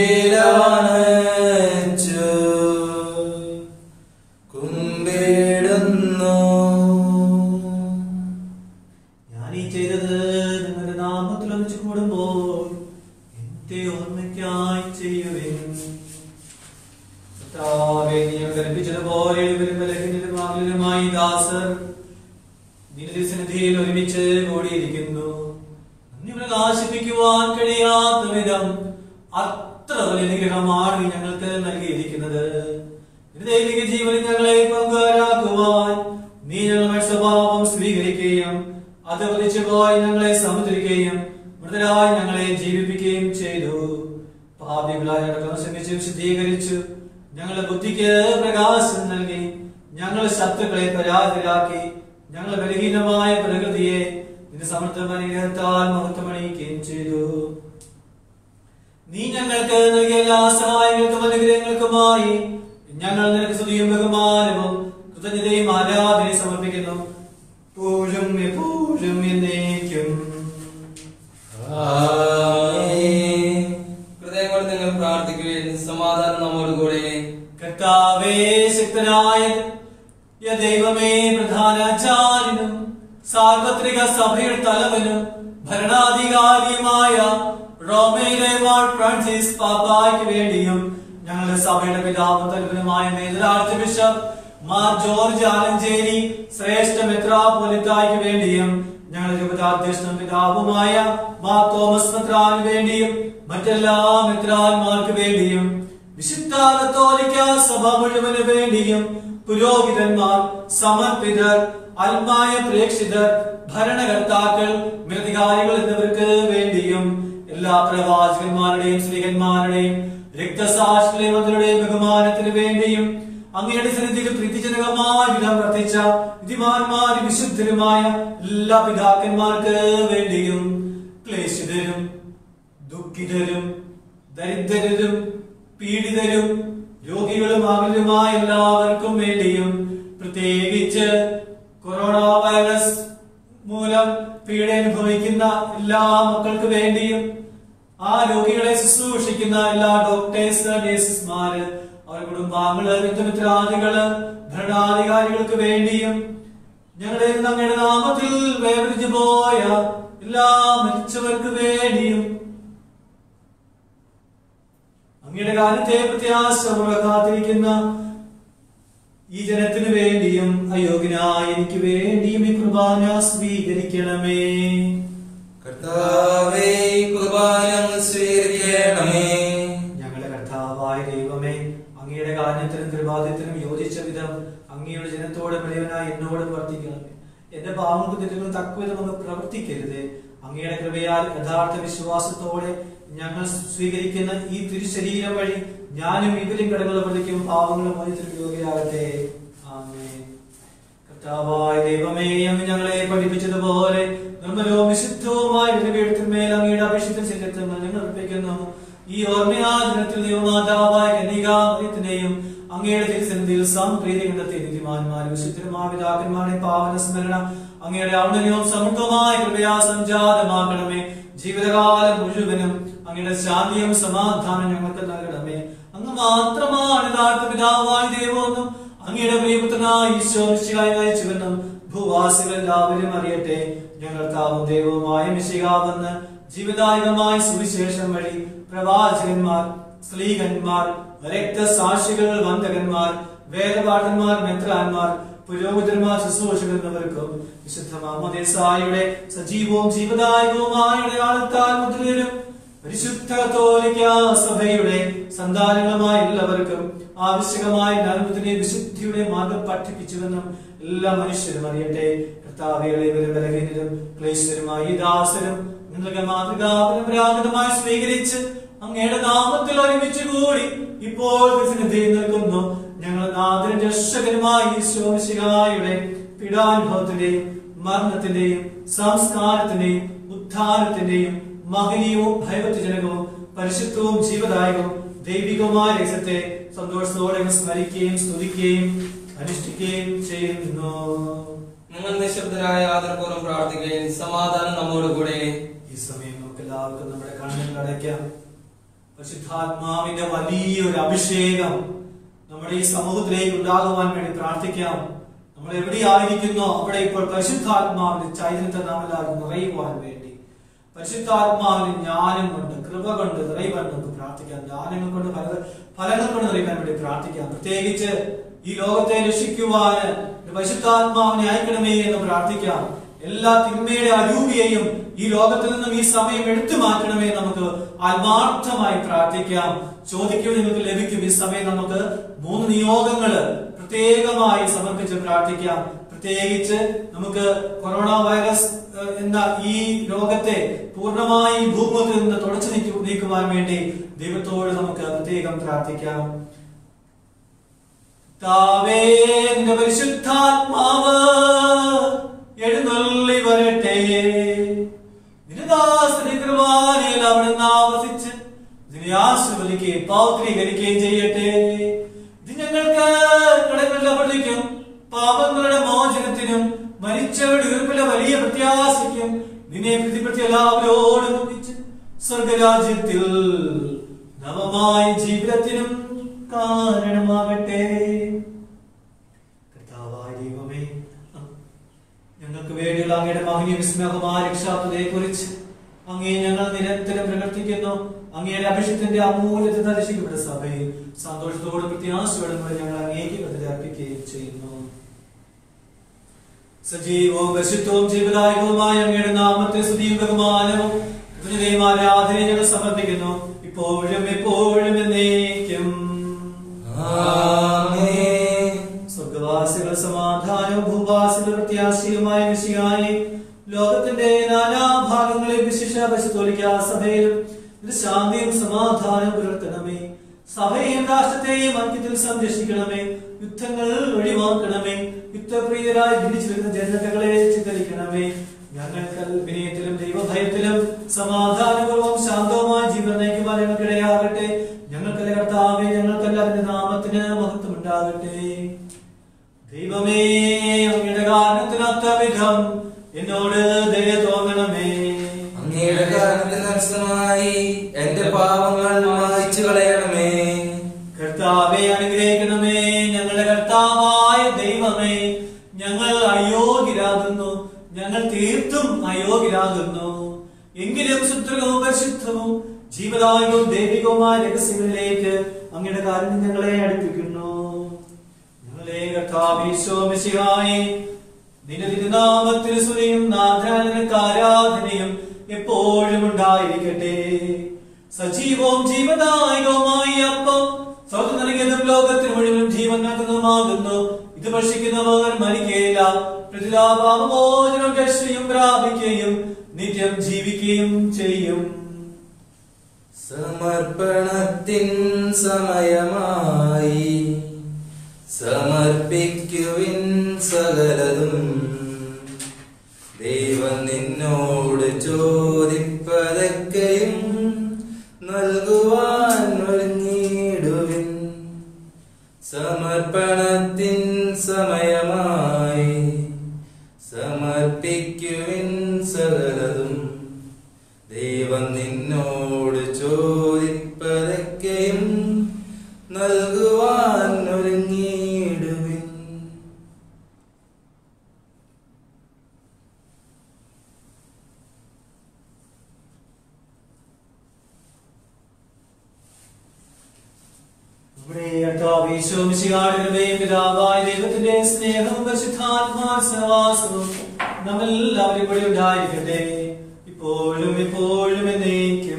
കർത്താവേ, നീ ഞങ്ങളെ കൽപ്പിച്ചതുപോലെ ഇവരും ബലഹീനരും ആകുലരുമായി ദാസർ നിന്റെ സന്നിധിയിൽ ഒരുമിച്ച് കൂടിയിരിക്കുന്നു നന്ദി പ്രകാശിപ്പിക്കുവാൻ കഴിയാത്ത വിധം അത്ര വലിയ അനുഗ്രഹമാണ് നീ ഞങ്ങൾക്ക് നൽകിയിരിക്കുന്നത് നിന്റെ ദൈവിക ജീവനിൽ ഞങ്ങളെ പങ്കുകാരാക്കുവാൻ നീ ഞങ്ങളുടെ സ്വഭാവം സ്വീകരിക്കുകയും അത് പതിച്ചു പോയി ഞങ്ങളെ സമുദ്രിക്കുകയും മൃതരായി ഞങ്ങളെ ജീവിപ്പിക്കുകയും ചെയ്തു പാപികളായ ഞങ്ങളെ ശ്രമിച്ച് വിശദീകരിച്ചു ഞങ്ങളുടെ ബുദ്ധിക്ക് പ്രകാശം നൽകി ഞങ്ങളുടെ ശത്രുക്കളെ പരാതിരാക്കി ഞങ്ങളുടെ ബലഹീനമായ പ്രകൃതിയെ നിന്റെ സമർത്ഥമായ അനുഗ്രഹത്താൽ മഹത്വമണിയിക്കുകയും ചെയ്തു നീ ഞങ്ങൾക്ക് നൽകിയ എല്ലാ സഹായങ്ങൾക്കും അനുഗ്രഹങ്ങൾക്കുമായി ഞങ്ങൾ നിനക്ക് സ്തുതിയും ബഹുമാനവും കൃതജ്ഞതയും ആരാധനയും സമർപ്പിക്കുന്നു എപ്പോഴും എപ്പോഴും എന്നേക്കും ഹൃദയം കൊണ്ട് നിങ്ങൾ പ്രാർത്ഥിക്കുകയും സമാധാനം നമ്മോട് കൂടെ കർത്താവേ ശക്തനായ യ ദൈവമേ പ്രധാനാചാര്യനും സാർവത്രിക സഭയുടെ തലവനും ഭരണാധികാരിയുമായ റോമയിലെ മാർ ഫ്രാൻസിസ് പാപ്പായ്ക്ക് വേണ്ടിയും ഞങ്ങളുടെ സഭയുടെ പിതാവും തലവനുമായ major archbishop Mar George Alencherry ശ്രേഷ്ഠ മെത്രാപ്പൊലിത്തായ്ക്ക് വേണ്ടിയും ഞങ്ങളുടെ രൂപതാധ്യക്ഷനും പിതാവുമായ മാർ തോമസ് മെത്രാന് വേണ്ടിയും മറ്റെല്ലാ മെത്രാന്മാർക്ക് വേണ്ടിയും വിശുദ്ധ കത്തോലിക്ക സഭ മുഴുവന് വേണ്ടിയും പുരോഹിതന്മാർ സമർപ്പിതർ അൽമായ പ്രേക്ഷിതർ ഭരണകർത്താക്കൾ മേലധികാരികൾ എന്നിവർക്ക് വേണ്ടിയും എല്ലാ പ്രവാചകന്മാരുടെയും സ്ത്രീകന്മാരുടെയും രക്തസാക്ഷികളെയും അവരുടെയും ബഹുമാനത്തിന് വേണ്ടിയും അങ്ങയുടെ സന്നിധിയിൽ പ്രീതിജനകമായ വിധം വർദ്ധിച്ച വിധിമാന്മാരും വിശുദ്ധരുമായ എല്ലാ പിതാക്കന്മാർക്ക് വേണ്ടിയും ക്ലേശിതരും ദുഃഖിതരും ദരിദ്രരും പീഡിതരും രോഗികളും അകലുമായ എല്ലാവർക്കും വേണ്ടിയും പ്രത്യേകിച്ച് കൊറോണ വൈറസ് മൂലം പീഡ അനുഭവിക്കുന്ന എല്ലാ മക്കൾക്ക് വേണ്ടിയും ആ രോഗികളെ ശുശ്രൂഷിക്കുന്ന എല്ലാ ഡോക്ടേഴ്സ് നഴ്സസ്മാര് അവരുടെ കുടുംബാംഗങ്ങള് ബന്ധുമിത്രാദികള് ഭരണാധികാരികൾക്ക് വേണ്ടിയും ഞങ്ങളുടെ ഇന്ന് അങ്ങയുടെ നാമത്തിൽ വേർതിരിഞ്ഞു പോയ എല്ലാ മരിച്ചവർക്ക് വേണ്ടിയും അങ്ങയുടെ കാലത്തെ പ്രത്യാശപൂർവ്വം കാത്തിരിക്കുന്ന ഈ ജനത്തിനു വേണ്ടിയും അയോഗ്യനായ എനിക്ക് വേണ്ടിയും ഈ കുർബാന സ്വീകരിക്കണമേ കർത്താവേ കുർബാന സ്വീകരിക്കണമേ ഞങ്ങളുടെ കർത്താവായ ദൈവമേ അങ്ങയുടെ കാരണത്തിനും കൃപാദ്യത്തിനും യോജിച്ച വിധം അങ്ങയുടെ ജനത്തോട് പ്രിയവനായി എന്നോടും വർദ്ധിക്കണമേ എന്റെ പാവങ്ങൾക്ക് തെറ്റുകൾ തക്കവിധം അങ്ങ് പ്രവർത്തിക്കരുത് അങ്ങയുടെ കൃപയാൽ യഥാർത്ഥ വിശ്വാസത്തോടെ ഞങ്ങൾ സ്വീകരിക്കുന്ന ഈ തിരുശരീരം വഴി ഞാനും ഇവരും കടങ്ങളുടെ പ്രതിക്കും പാവങ്ങളും മോചനത്തിനും യോഗ്യരാകട്ടെ ആമേൻ കർത്താവായ ദൈവമേ അങ്ങ് ഞങ്ങളെ പഠിപ്പിച്ചതുപോലെ നിർമ്മലവും വിശുദ്ധവുമായ ബലിപീഠത്തിന്മേൽ അങ്ങയുടെ അപേക്ഷിത ശരീരത്തിൽ ഞങ്ങൾ അർപ്പിക്കുന്നു ഈ ഓർമ്മയാചരണത്തിൽ ദൈവമാതാവായ കന്യകാമയത്തിന്റെയും അങ്ങയുടെ തിരുസന്നിധിയിൽ സംപ്രീതി കണ്ടെത്തിയ നീതിമാന്മാരും വിശുദ്ധരുമായ പിതാക്കന്മാരുടെ പാവന സ്മരണ അങ്ങയുടെ ഔന്നര്യവും സമൃദ്ധമായ കൃപയാ സംജാതമാക്കണമേ ജീവിതകാലം മുഴുവനും അങ്ങയുടെ ശാന്തിയും സമാധാനം ഞങ്ങൾക്ക് നൽകണമേ അങ്ങ് മാത്രമാണ് യഥാർത്ഥ പിതാവായ ദൈവമെന്നും അങ്ങയുടെ പ്രിയപുത്രനായ ഈശോ മിശിഹായി അയച്ചുവെന്നും ഭൂവാസികൾ എല്ലാവരും അറിയട്ടെ ഞങ്ങൾ താവും ദൈവവുമായ മിശിഹാവെന്ന് ജീവദായകമായ സുവിശേഷം വഴി പ്രവാചകന്മാർ സ്ത്രീകന്മാർ രക്തസാക്ഷികൾ വന്ദകന്മാർ വേദപാഠന്മാർ മെത്രാന്മാർ പുരോഹിതന്മാർ ശുശ്രൂഷകർ എന്നിവർക്കും വിശുദ്ധ മാമോദേസായുടെ സജീവവും ജീവദായകവുമായ അടയാളത്താൽ മുദ്രരും പരിശുദ്ധ കത്തോലിക്ക സഭയുടെ സന്താനങ്ങളുമായ എല്ലാവർക്കും ആവശ്യകമായ ജ്ഞാനബുദ്ധിനെ വിശുദ്ധിയുടെ മാർഗം പഠിപ്പിച്ചുവെന്നും എല്ലാ മനുഷ്യരും അറിയട്ടെ കർത്താവികളെ ബലഹീനരും ക്ലേശരുമായി ഈ ദാസരും നിങ്ങൾക്ക് മാതൃകാപരമ്പരാഗതമായി സ്വീകരിച്ച് അങ്ങയുടെ നാമത്തിൽ ഒരുമിച്ച് കൂടി ഇപ്പോൾ സന്നിധിയിൽ നിൽക്കുന്നു ഞങ്ങൾ നാഥനും രക്ഷകനുമായ ഈശോമിശിഹായുടെ പീഡാനുഭവത്തിന്റെയും മരണത്തിന്റെയും സംസ്കാരത്തിന്റെയും ഉത്ഥാനത്തിന്റെയും മഹനീയവും ഭയഭക്തിജനകവും പരിശുദ്ധവും ജീവദായകവും ദൈവികവുമായ രഹസ്യത്തെ സന്തോഷത്തോടെ സ്മരിക്കുകയും സ്തുതിക്കുകയും അനുഷ്ഠിക്കുകയും ചെയ്യുന്നു നിങ്ങൾ നിശബ്ദരായ ആദരപൂർവ്വം പ്രാർത്ഥിക്കുകയും സമാധാനം നമ്മോട് കൂടെ ഈ സമയം നമുക്ക് എല്ലാവർക്കും നമ്മുടെ കണ്ണുകൾ അടയ്ക്കാം പരിശുദ്ധാത്മാവിന്റെ വലിയൊരു അഭിഷേകം നമ്മുടെ ഈ സമൂഹത്തിലേക്ക് ഉണ്ടാകുവാൻ വേണ്ടി പ്രാർത്ഥിക്കാം നമ്മൾ എവിടെയായിരിക്കുന്നോ അവിടെ ഇപ്പോൾ പരിശുദ്ധാത്മാവിന്റെ ചൈതന്യത്തെ നാം എല്ലാവരും നിറയുവാൻ വേണ്ടി പരിശുദ്ധാത്മാവിന് ജ്ഞാനം കൊണ്ട് കൃപ കൊണ്ട് നിറയുവാൻ നമുക്ക് പ്രാർത്ഥിക്കാം ദാനങ്ങൾ കൊണ്ട് പല ഫലങ്ങൾ കൊണ്ട് നിറയ്ക്കാൻ വേണ്ടി പ്രാർത്ഥിക്കാം പ്രത്യേകിച്ച് ഈ ലോകത്തെ രക്ഷിക്കുവാന് പരിശുദ്ധാത്മാവിനെ അയക്കണമേ എന്ന് പ്രാർത്ഥിക്കാം എല്ലാ തിന്മയുടെ അരൂപിയെയും ഈ ലോകത്തിൽ നിന്നും ഈ സമയം എടുത്തു മാറ്റണമേ എന്ന് നമുക്ക് ആത്മാർത്ഥമായി പ്രാർത്ഥിക്കാം ചോദിക്കും നിങ്ങൾക്ക് ലഭിക്കും ഈ സമയം നമുക്ക് മൂന്ന് നിയോഗങ്ങള് പ്രത്യേകമായി സമർപ്പിച്ച് പ്രാർത്ഥിക്കാം പ്രത്യേകിച്ച് നമുക്ക് കൊറോണ വൈറസ് ഏഹ്, എന്ന ഈ രോഗത്തെ പൂർണ്ണമായി ഭൂമുഖത്തിൽ നിന്ന് തുടച്ചു നീക്കു നീക്കുവാൻ വേണ്ടി ദൈവത്തോട് നമുക്ക് പ്രത്യേകം പ്രാർത്ഥിക്കാം താവേ നിന്റെ പരിശുദ്ധാത്മാവ് എഴുന്നള്ളി വരട്ടെ നിന്റെ ദാസനെ കൃപാനയിൽ അവിടുന്ന് ആവസിച്ച് ഇതിനെ ആശീർവദിക്കുകയും പൗത്രീകരിക്കുകയും ചെയ്യട്ടെ ഇത് ഞങ്ങൾക്ക് കടങ്ങളുടെ പ്രതിക്കും പാപങ്ങളുടെ മോചനത്തിനും മരിച്ചവരുടെ ഉയർപ്പിലെ വലിയ പ്രത്യാശയ്ക്കും നിന്നെ പ്രതിപറ്റി എല്ലാവരോടും ഒന്നിച്ച് സ്വർഗരാജ്യത്തിൽ നവമായ ജീവിതത്തിനും കാരണമാകട്ടെ കർത്താവായ ദൈവമേ ഞങ്ങൾക്ക് വേണ്ടിയുള്ള അങ്ങയുടെ മഹനീയ വിസ്മയമായ രക്ഷാപതയെ കുറിച്ച് അങ്ങേ ഞങ്ങൾ നിരന്തരം പ്രവർത്തിക്കുന്നു അങ്ങയുടെ അഭിഷേകത്തിന്റെ അമൂല്യത ദർശിക്കപ്പെട്ട സഭയിൽ സന്തോഷത്തോടും പ്രത്യാശയോടും കൂടെ ഞങ്ങൾ അങ്ങേക്ക് ബദലി അർപ്പിക്കുകയും ചെയ്യുന്നു സജീവവും പരിശുദ്ധവും ജീവദായകവുമായ അങ്ങയുടെ നാമത്തെ സ്തുതിയും ബഹുമാനവും കൃതജ്ഞതയും ആരാധനയും ഞങ്ങൾ സമർപ്പിക്കുന്നു ഇപ്പോഴും എപ്പോഴും എന്നേക്കും ആമേൻ. സ്വർഗവാസികൾ സമാധാനവും ഭൂവാസികൾ പ്രത്യാശയുമായ വിഷയായി ലോകത്തിന്റെ നാനാഭാഗങ്ങളിൽ വിശിഷ്ട പശുത്തോലിക്ക സഭയിലും ഒരു ശാന്തിയും സമാധാനവും പുലർത്തണമേ സഭയെയും രാഷ്ട്രത്തെയും ഐക്യത്തിൽ സംരക്ഷിക്കണമേ യുദ്ധങ്ങൾ ഒഴിവാക്കണമേ യുദ്ധപ്രിയരായി ഭിന്നിച്ചിരുന്ന ജനതകളെ ചിതറിക്കണമേ ഞങ്ങൾക്ക് വിനയത്തിലും ദൈവഭയത്തിലും സമാധാനപൂർവ്വം ശാന്തവുമായ ജീവൻ നയിക്കുവാൻ ഞങ്ങൾക്കിടയാകട്ടെ ഞങ്ങൾക്കല്ല കർത്താവേ ഞങ്ങൾക്കല്ല അതിന്റെ നാമത്തിന് മഹത്വം ഉണ്ടാകട്ടെ ദൈവമേ അങ്ങയുടെ കാരണത്തിനൊത്ത വിധം എന്നോട് ദയ തോന്നണമേ അങ്ങയുടെ കാരണത്തിന് അനുസൃതമായി എന്റെ പാപങ്ങൾ മായ്ച്ചു കളയണമേ കർത്താവെ അനുഗ്രഹിക്കണമേ ഞങ്ങളുടെ കർത്താവായ ദൈവമേ ഞങ്ങൾ അയോഗ്യരാകുന്നു ഞങ്ങൾ തീർത്തും അയോഗ്യരാകുന്നു എങ്കിലും ശുദ്ധവും പരിശുദ്ധവും ജീവദായകവും ദൈവികവുമായ രഹസ്യങ്ങളിലേക്ക് അങ്ങയുടെ കാര്യം ഞങ്ങളെ അടുപ്പിക്കുന്നു ഞങ്ങളെ കർത്താവീശോ മിശിഹായി നിന്റെ തിരുനാമത്തിന് സ്തുതിയും നാഥാനക്ക് ആരാധനയും എപ്പോഴും ഉണ്ടായിരിക്കട്ടെ സജീവവും ജീവദായകവുമായ ഈ അപ്പം സ്വർഗം നൽകിയതും ലോകത്തിന് മുഴുവൻ ജീവൻ നൽകുന്നതുമാകുന്നു ഇത് ഭക്ഷിക്കുന്നവർ മരിക്കുകയില്ല പ്രതിലാപാമോചനം രക്ഷയും പ്രാപിക്കുകയും നിത്യം ജീവിക്കുകയും ചെയ്യും സമർപ്പണത്തിൻ സമയമായി സമർപ്പിക്കുവിൻ സകലതും ദൈവം നിന്നോട് ചോദിപ്പതൊക്കെയും നൽകുവാൻ ഒരുങ്ങിടുവിൻ സമർപ്പണത്തിൻ സമയമായി സമർപ്പിക്കുവിൻ സകലതും ദൈവം നിന്നോട് ചോദിപ്പതൊക്കെയും നൽകുവാൻ ഒരുങ്ങിടുവിൻ നമ്മുടെ കർത്താവ് ഈശോ മിശിഹായുടെ കൃപയും പിതാവായ ദൈവത്തിന്റെ സ്നേഹവും പരിശുദ്ധാത്മാ സഹവാസവും നമ്മെല്ലാവരും കൂടി ഉണ്ടായിരിക്കട്ടെ ഇപ്പോഴും ഇപ്പോഴും എന്നേക്കും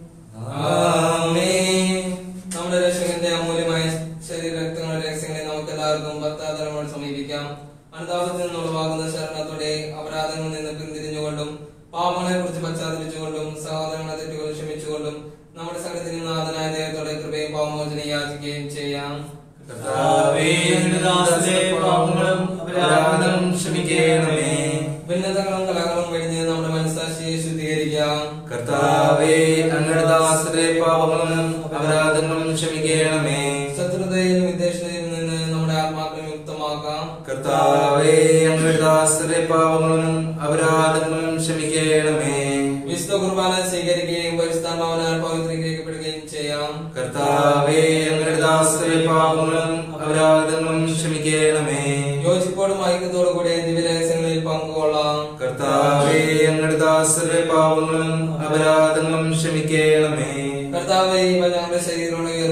ആമേൻ നമ്മുടെ രക്ഷകന്റെ അമൂല്യമായ ശരീര രക്തങ്ങളുടെ രഹസ്യങ്ങളെ നമുക്ക് എല്ലാവർക്കും ഭക്താതലങ്ങളോട് സമീപിക്കാം അനുതാപത്തിൽ നിന്നുളവാകുന്ന ശരണത്തോടെ അപരാധങ്ങളിൽ നിന്ന് പിന്തിരിഞ്ഞുകൊണ്ടും പാപങ്ങളെ കുറിച്ച് പശ്ചാത്തലിച്ചുകൊണ്ടും സഹോദരങ്ങളെ തെറ്റുകൾ ക്ഷമിച്ചുകൊണ്ടും നമ്മുടെ സംഘത്തിന് നാഥനായ ദൈവത്തോടെ കൃപയും പാവമോചന യാചിക്കുകയും ചെയ്യാം കർത്താവേ, അങ്ങയുടെ ദാസന്റെ പാപങ്ങളും അപരാധങ്ങളും ക്ഷമിക്കണമേ. ഭിന്നതകളും കലകളും വെടിഞ്ഞ് നമ്മുടെ മനസ്സാക്ഷിയെ ശുദ്ധീകരിക്കാം കർത്താവേ അങ്ങയുടെ ദാസരെ പാപങ്ങളും അപരാധങ്ങളും ക്ഷമിക്കണമേ ശത്രുതയിലും വിദ്വേഷതയിലും നിന്ന് നമ്മുടെ ആത്മാക്കളെ മുക്തമാക്കാം കർത്താവേ അങ്ങയുടെ ദാസരെ പാപങ്ങളും അപരാധങ്ങളും ക്ഷമിക്കണമേ വിശുദ്ധ കുർബാന സ്വീകരിക്കുകയും പരിസ്ഥാനമാവനാൽ പവിത്രീകരിക്കപ്പെടുകയും ചെയ്യാം കർത്താവേ അങ്ങയുടെ ദാസരെ പാപങ്ങളും അപരാധങ്ങളും ക്ഷമിക്കണമേ യോജിപ്പോടും ഐക്യത്തോടു കൂടി ദിവ്യരഹസ്യങ്ങളിൽ പങ്കുകൊള്ളാം കർത്താവേ അങ്ങയുടെ ദാസരെ പാപങ്ങളും അപരാധങ്ങളും ക്ഷമിക്കണമേ കർത്താവെ ഇവ ഞങ്ങളുടെ ശരീരങ്ങളുടെ ഉയർപ്പിനും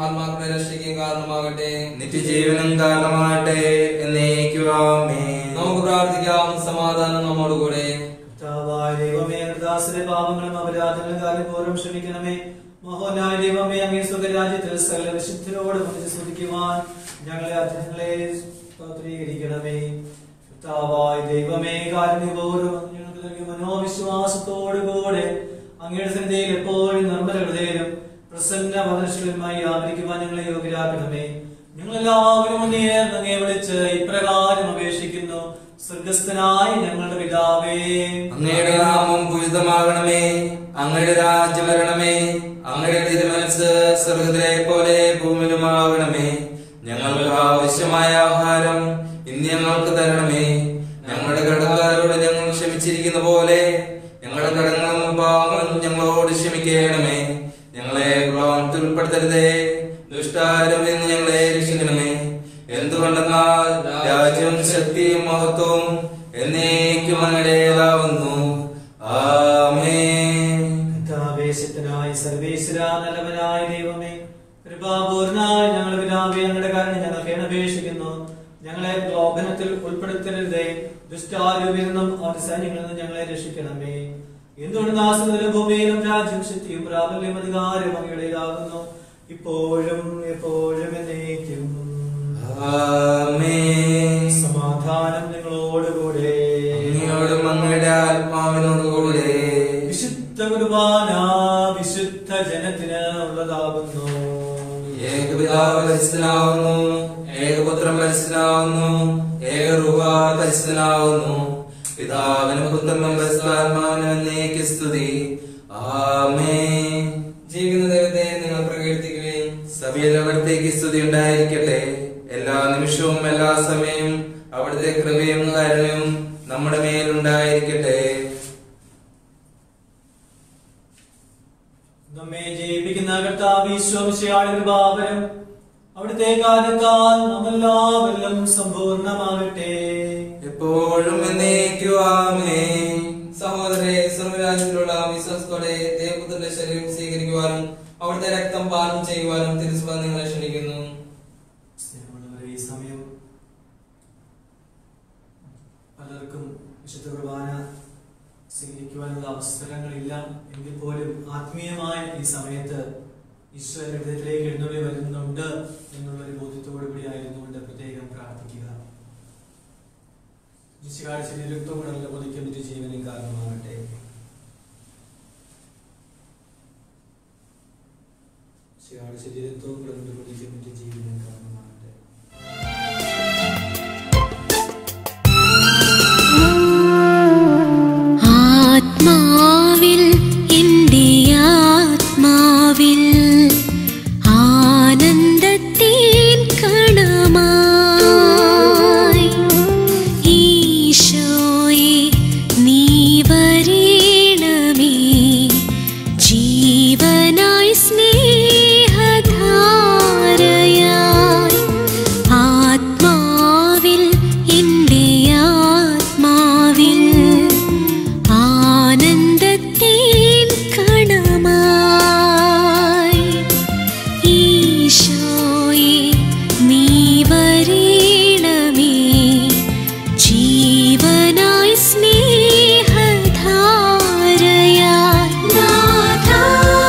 ആത്മാക്കളുടെ രക്ഷയ്ക്കും കാരണമാകട്ടെ നിത്യജീവനും കാരണമാകട്ടെ എന്നേക്കുവാമേ നമുക്ക് പ്രാർത്ഥിക്കാം സമാധാനം നമ്മോടുകൂടെ കർത്താവായ ദൈവമേ ദാസരെ പാപങ്ങളും അപരാധങ്ങളും കാര്യം പോലും ക്ഷമിക്കണമേ മഹോനായ ദൈവമേ അങ്ങേ സുഖരാജ്യത്തിൽ സകല വിശുദ്ധരോട് മുന്നിച്ച് സ്തുതിക്കുവാൻ ഞങ്ങളെ അർത്ഥങ്ങളെ പത്രീകരിക്കണമേ കർത്താവായ ദൈവമേ കാരുണ്യപൂർവ്വം ഞങ്ങൾക്ക് നൽകിയ മനോവിശ്വാസത്തോടുകൂടെ അങ്ങയുടെ സന്നിധിയിൽ എപ്പോഴും നിർമ്മല ഹൃദയരും പ്രസന്ന പദശീലമായി ആദരിക്കുവാൻ ഞങ്ങളെ യോഗ്യരാക്കണമേ ഞങ്ങളെല്ലാവരും ഉന്നേർന്ന് അങ്ങേ വിളിച്ച് ഇപ്രകാരം അപേക്ഷിക്കുന്നു സ്വർഗസ്ഥനായ ഞങ്ങളുടെ പിതാവേ അങ്ങയുടെ നാമം പൂജിതമാകണമേ അങ്ങയുടെ രാജ്യം വരണമേ അങ്ങയുടെ തിരുമനസ് സ്വർഗത്തിലെ പോലെ ഭൂമിയിലുമാകണമേ ഞങ്ങൾക്ക് ആവശ്യമായ ആഹാരം ഇന്ന് ഞങ്ങൾക്ക് തരണമേ ഞങ്ങളുടെ കടക്കാരോട് ഞങ്ങൾ ക്ഷമിച്ചിരിക്കുന്ന പോലെ ഞങ്ങളുടെ കടങ്ങളും പാവങ്ങളും ഞങ്ങളോട് ക്ഷമിക്കണമേ ഞങ്ങളെ പ്രവർത്തി ഉൾപ്പെടുത്തരുതേ ദുഷ്ടാരും എന്ന് ഞങ്ങളെ രക്ഷിക്കണമേ എന്തുകൊണ്ടെന്നാൽ രാജ്യവും ശക്തിയും മഹത്വവും എന്നേക്കും അങ്ങടേതാവുന്നു ആമേൻ കർത്താവേശത്തിനായ സർവേശ്വര നല്ലവനായ ദൈവമേ കൃപാപൂർണായ ഞങ്ങളുടെ പിതാവേ ഞങ്ങളുടെ കാരണം ഞങ്ങൾ കേണപേക്ഷിക്കുന്നു ഞങ്ങളെ ലോകനത്തിൽ ഉൾപ്പെടുത്തരുതേ ദുഷ്ടാരൂപിൽ നിന്നും അവന്റെ സൈന്യങ്ങളിൽ നിന്നും ഞങ്ങളെ രക്ഷിക്കണമേ എന്തുകൊണ്ട് ദാസനത്തിലും ഭൂമിയിലും രാജ്യം ശക്തിയും പ്രാബല്യം അധികാരം അങ്ങയുടേതാകുന്നു ഇപ്പോഴും എപ്പോഴും എന്നേക്കും ആമേൻ സമാധാനം നിങ്ങളോടുകൂടെ അങ്ങയോടും അങ്ങയുടെ ആത്മാവിനോടുകൂടെ വിശുദ്ധ കുർബാന വിശുദ്ധ ജനത്തിന് ഉള്ളതാകുന്നു ഏകപിതാവ് പരിശുദ്ധനാവുന്നു ഏകപുത്രൻ പരിശുദ്ധനാവുന്നു ഏകരൂപ പരിശുദ്ധനാവുന്നു പിതാവിനും പുത്രനും പരിശുദ്ധാത്മാവിനും എന്നേക്ക് സ്തുതി ആമേൻ ജീവിക്കുന്ന ദൈവത്തെ നിങ്ങൾ പ്രകീർത്തിക്കുകയും സഭയിലവിടത്തേക്ക് സ്തുതി ഉണ്ടായിരിക്കട്ടെ എല്ലാ നിമിഷവും എല്ലാ സമയവും അവിടുത്തെ കൃപയും കാരുണ്യവും നമ്മുടെ മേലുണ്ടായിരിക്കട്ടെ നമ്മെ ജയിപ്പിക്കുന്ന കർത്താവ് ഈശോമിശിയായ കൃപാവരം അവിടുത്തെ കാലത്താൽ നമ്മെല്ലാവരിലും സമ്പൂർണ്ണമാകട്ടെ എപ്പോഴും എന്നേക്കും ആമേൻ സഹോദരരെ സർവ്വരാജ്യത്തിലുള്ള വിശ്വാസത്തോടെ ദേവപുത്രന്റെ ശരീരം സ്വീകരിക്കുവാനും അവിടുത്തെ രക്തം പാനം ചെയ്യുവാനും തിരുസഭ നിങ്ങളെ ക്ഷണിക്കുന്നു സ്നേഹമുള്ളവരെ ഈ സമയം പലർക്കും വിശുദ്ധ കുർബാന സ്വീകരിക്കുവാനുള്ള അവസരങ്ങളില്ല എങ്കിൽ പോലും ആത്മീയമായ ഈ സമയത്ത് ഈശ്വര ഹൃദയത്തിലേക്ക് എഴുന്നള്ളി വരുന്നുണ്ട് എന്നുള്ള ഒരു ബോധ്യത്തോടു കൂടി ആയിരുന്നുകൊണ്ട് പ്രത്യേകം പ്രാർത്ഥിക്കുക ജിശികാട് ശരീരത്വം കൂടെ പൊതിക്കും ജീവനും കാരണമാകട്ടെ ശികാട് ശരീരത്വം കൂടെ പൊതിക്കും ജീവനും കാരണമാകട്ടെ ആത്മാവിൽ എൻ്റെ ആത്മാവിൽ ആനന്ദത്തിൻ കണമായി ഈശോയെ നീ വരേണമേ ജീവനായി സ്നേഹധാരയായി ആത്മാവിൽ എൻ്റെ ആത്മാവിൽ ആനന്ദത്തിൻ കണമായി ഈശോയെ നീ വരേണമേ ജീവനായി സ്നേഹധാരയായി നാഥാ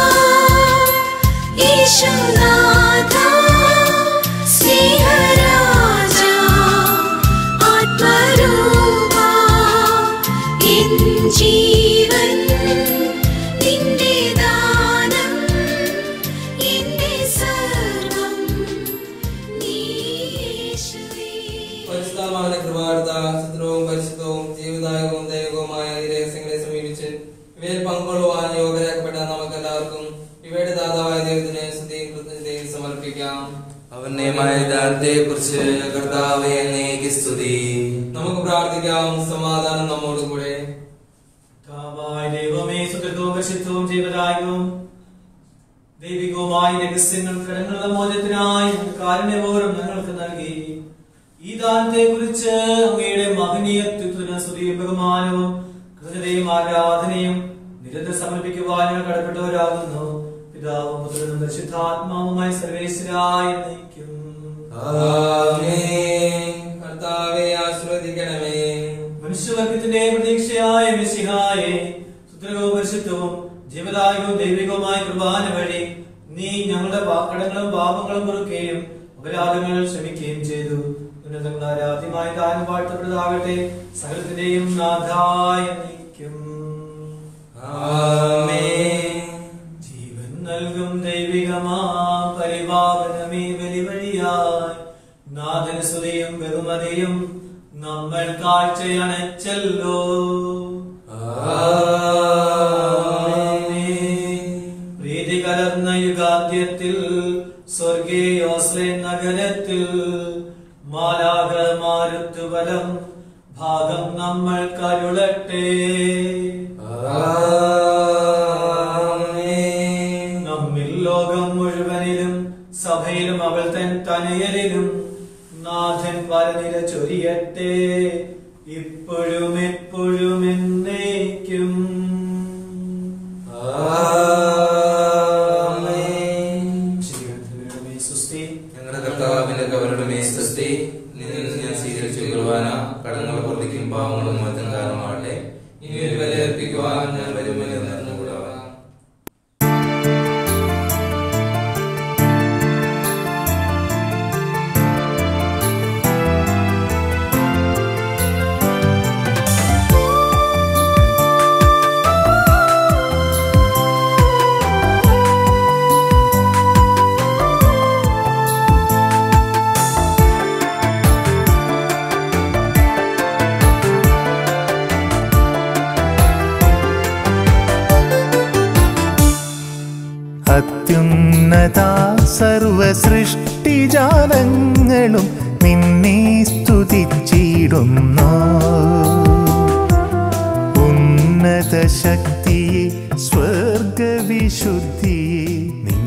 ഈശോനാഥാ സ്നേഹരാജാ ആത്മരൂപാ എൻ ജീവൻ നിന്റെ ദാനം എന്റെ സർവം നീ യേശുവേ പരിശുദ്ധമായ കൃപാടുത്ത സുദ്രവും പരിശുദ്ധവും ജീവദായകവും ദൈവവുമായ ഈ രഹസ്യങ്ങളെ സമീപിച്ച് ഇവയിൽ പങ്കുകൊള്ളുവാൻ യോഗ്യരാക്കപ്പെട്ട നമുക്ക് എല്ലാവർക്കും ഇവയുടെ ദാതാവായ ദൈവത്തിന് സ്തുതിയും കൃതജ്ഞതയും സമർപ്പിക്കാം അവന്യമായ ദാനത്തെ കുറിച്ച് കർത്താവെ എന്നേക്ക് സ്തുതി നമുക്ക് പ്രാർത്ഥിക്കാം സമാധാനം നമ്മോടുകൂടെ കർത്താവായ ദൈവമേ സുഹൃത്തവും പരിശുദ്ധവും ജീവദായകവും ദൈവികവുമായ രഹസ്യങ്ങൾ കടങ്ങളുടെ മോചനത്തിനായി അങ്ങ് കാരുണ്യപൂർവ്വം ഞങ്ങൾക്ക് നൽകി ഈ ദാനത്തെ കുറിച്ച് അങ്ങയുടെ മഹനീയത്വത്തിന് സ്തുതിയും ബഹുമാനവും കൃതയും ആരാധനയും നിരന്തരം സമർപ്പിക്കുവാൻ ഞങ്ങൾ കടപ്പെട്ടവരാകുന്നു പിതാ പിതാവും പുത്രനും പരിശുദ്ധാത്മാവുമായി സർവേശ്വരായി നയിക്കും ആമേൻ. കർത്താവെ ആശ്രവദിക്കണമേ മനുഷ്യവർഗത്തിന്റെ പ്രതീക്ഷയായ മിശിഹായെ സുത്രകവും പരിശുദ്ധവും ജീവദായകവും ദൈവികവുമായ കുർബാന വഴി നീ ഞങ്ങളുടെ പാ- കടങ്ങളും പാപങ്ങളും പൊറുക്കുകയും അപരാധങ്ങൾ ക്ഷമിക്കുകയും ചെയ്തു ഉന്നതങ്ങളായ ആദ്യമായി താൻ വാഴ്ത്തപ്പെട്ടതാകട്ടെ സകലത്തിന്റെയും നാഥായ നയിക്കും ആമേൻ. ജീവൻ നൽകും ദൈവികമാ പരിപാലനമേ ബലി വഴിയായി നാഥന സ്തുതിയും ബഹുമതിയും നമ്മൾ കാഴ്ചയണച്ചല്ലോ ആമേൻ. പ്രീതി കലർന്ന യുഗാന്ത്യത്തിൽ സ്വർഗീയോസ്ലേ നഗരത്തിൽ മാലാകമാരുത്തുബലം ഭാഗം നമ്മൾ കരുളട്ടെ ആമേൻ. നമ്മിൽ ലോകം മുഴുവനിലും സഭയിലും അവൾ തൻ തനയലിലും നാഥൻ വരനിര ചൊരിയട്ടെ ഇപ്പോഴും എപ്പോഴും എന്നേക്കും ആമേൻ. ശ്രീകൃഷ്ണനുടെ സുസ്തി ഞങ്ങളുടെ കർത്താവിന്റെ കവരുടെ മേസ്തസ്തി നിന്നിൽ നിന്ന് ഞാൻ സ്വീകരിച്ച കുർബാന കടങ്ങൾ വർദ്ധിക്കും പാവങ്ങളും മറ്റും കാരണമാകട്ടെ ഇനി ഒരു വിലയർപ്പിക്കുവാൻ ഞാൻ വരുമെന്ന് നിറഞ്ഞുകൂടാവാം അത്യുന്നത സർവ സൃഷ്ടിജാലങ്ങളും നിന്നെ സ്തുതിച്ചിടുന്നു ഉന്നത ശക്തിയെ സ്വർഗവിശുദ്ധിയെ നിൻ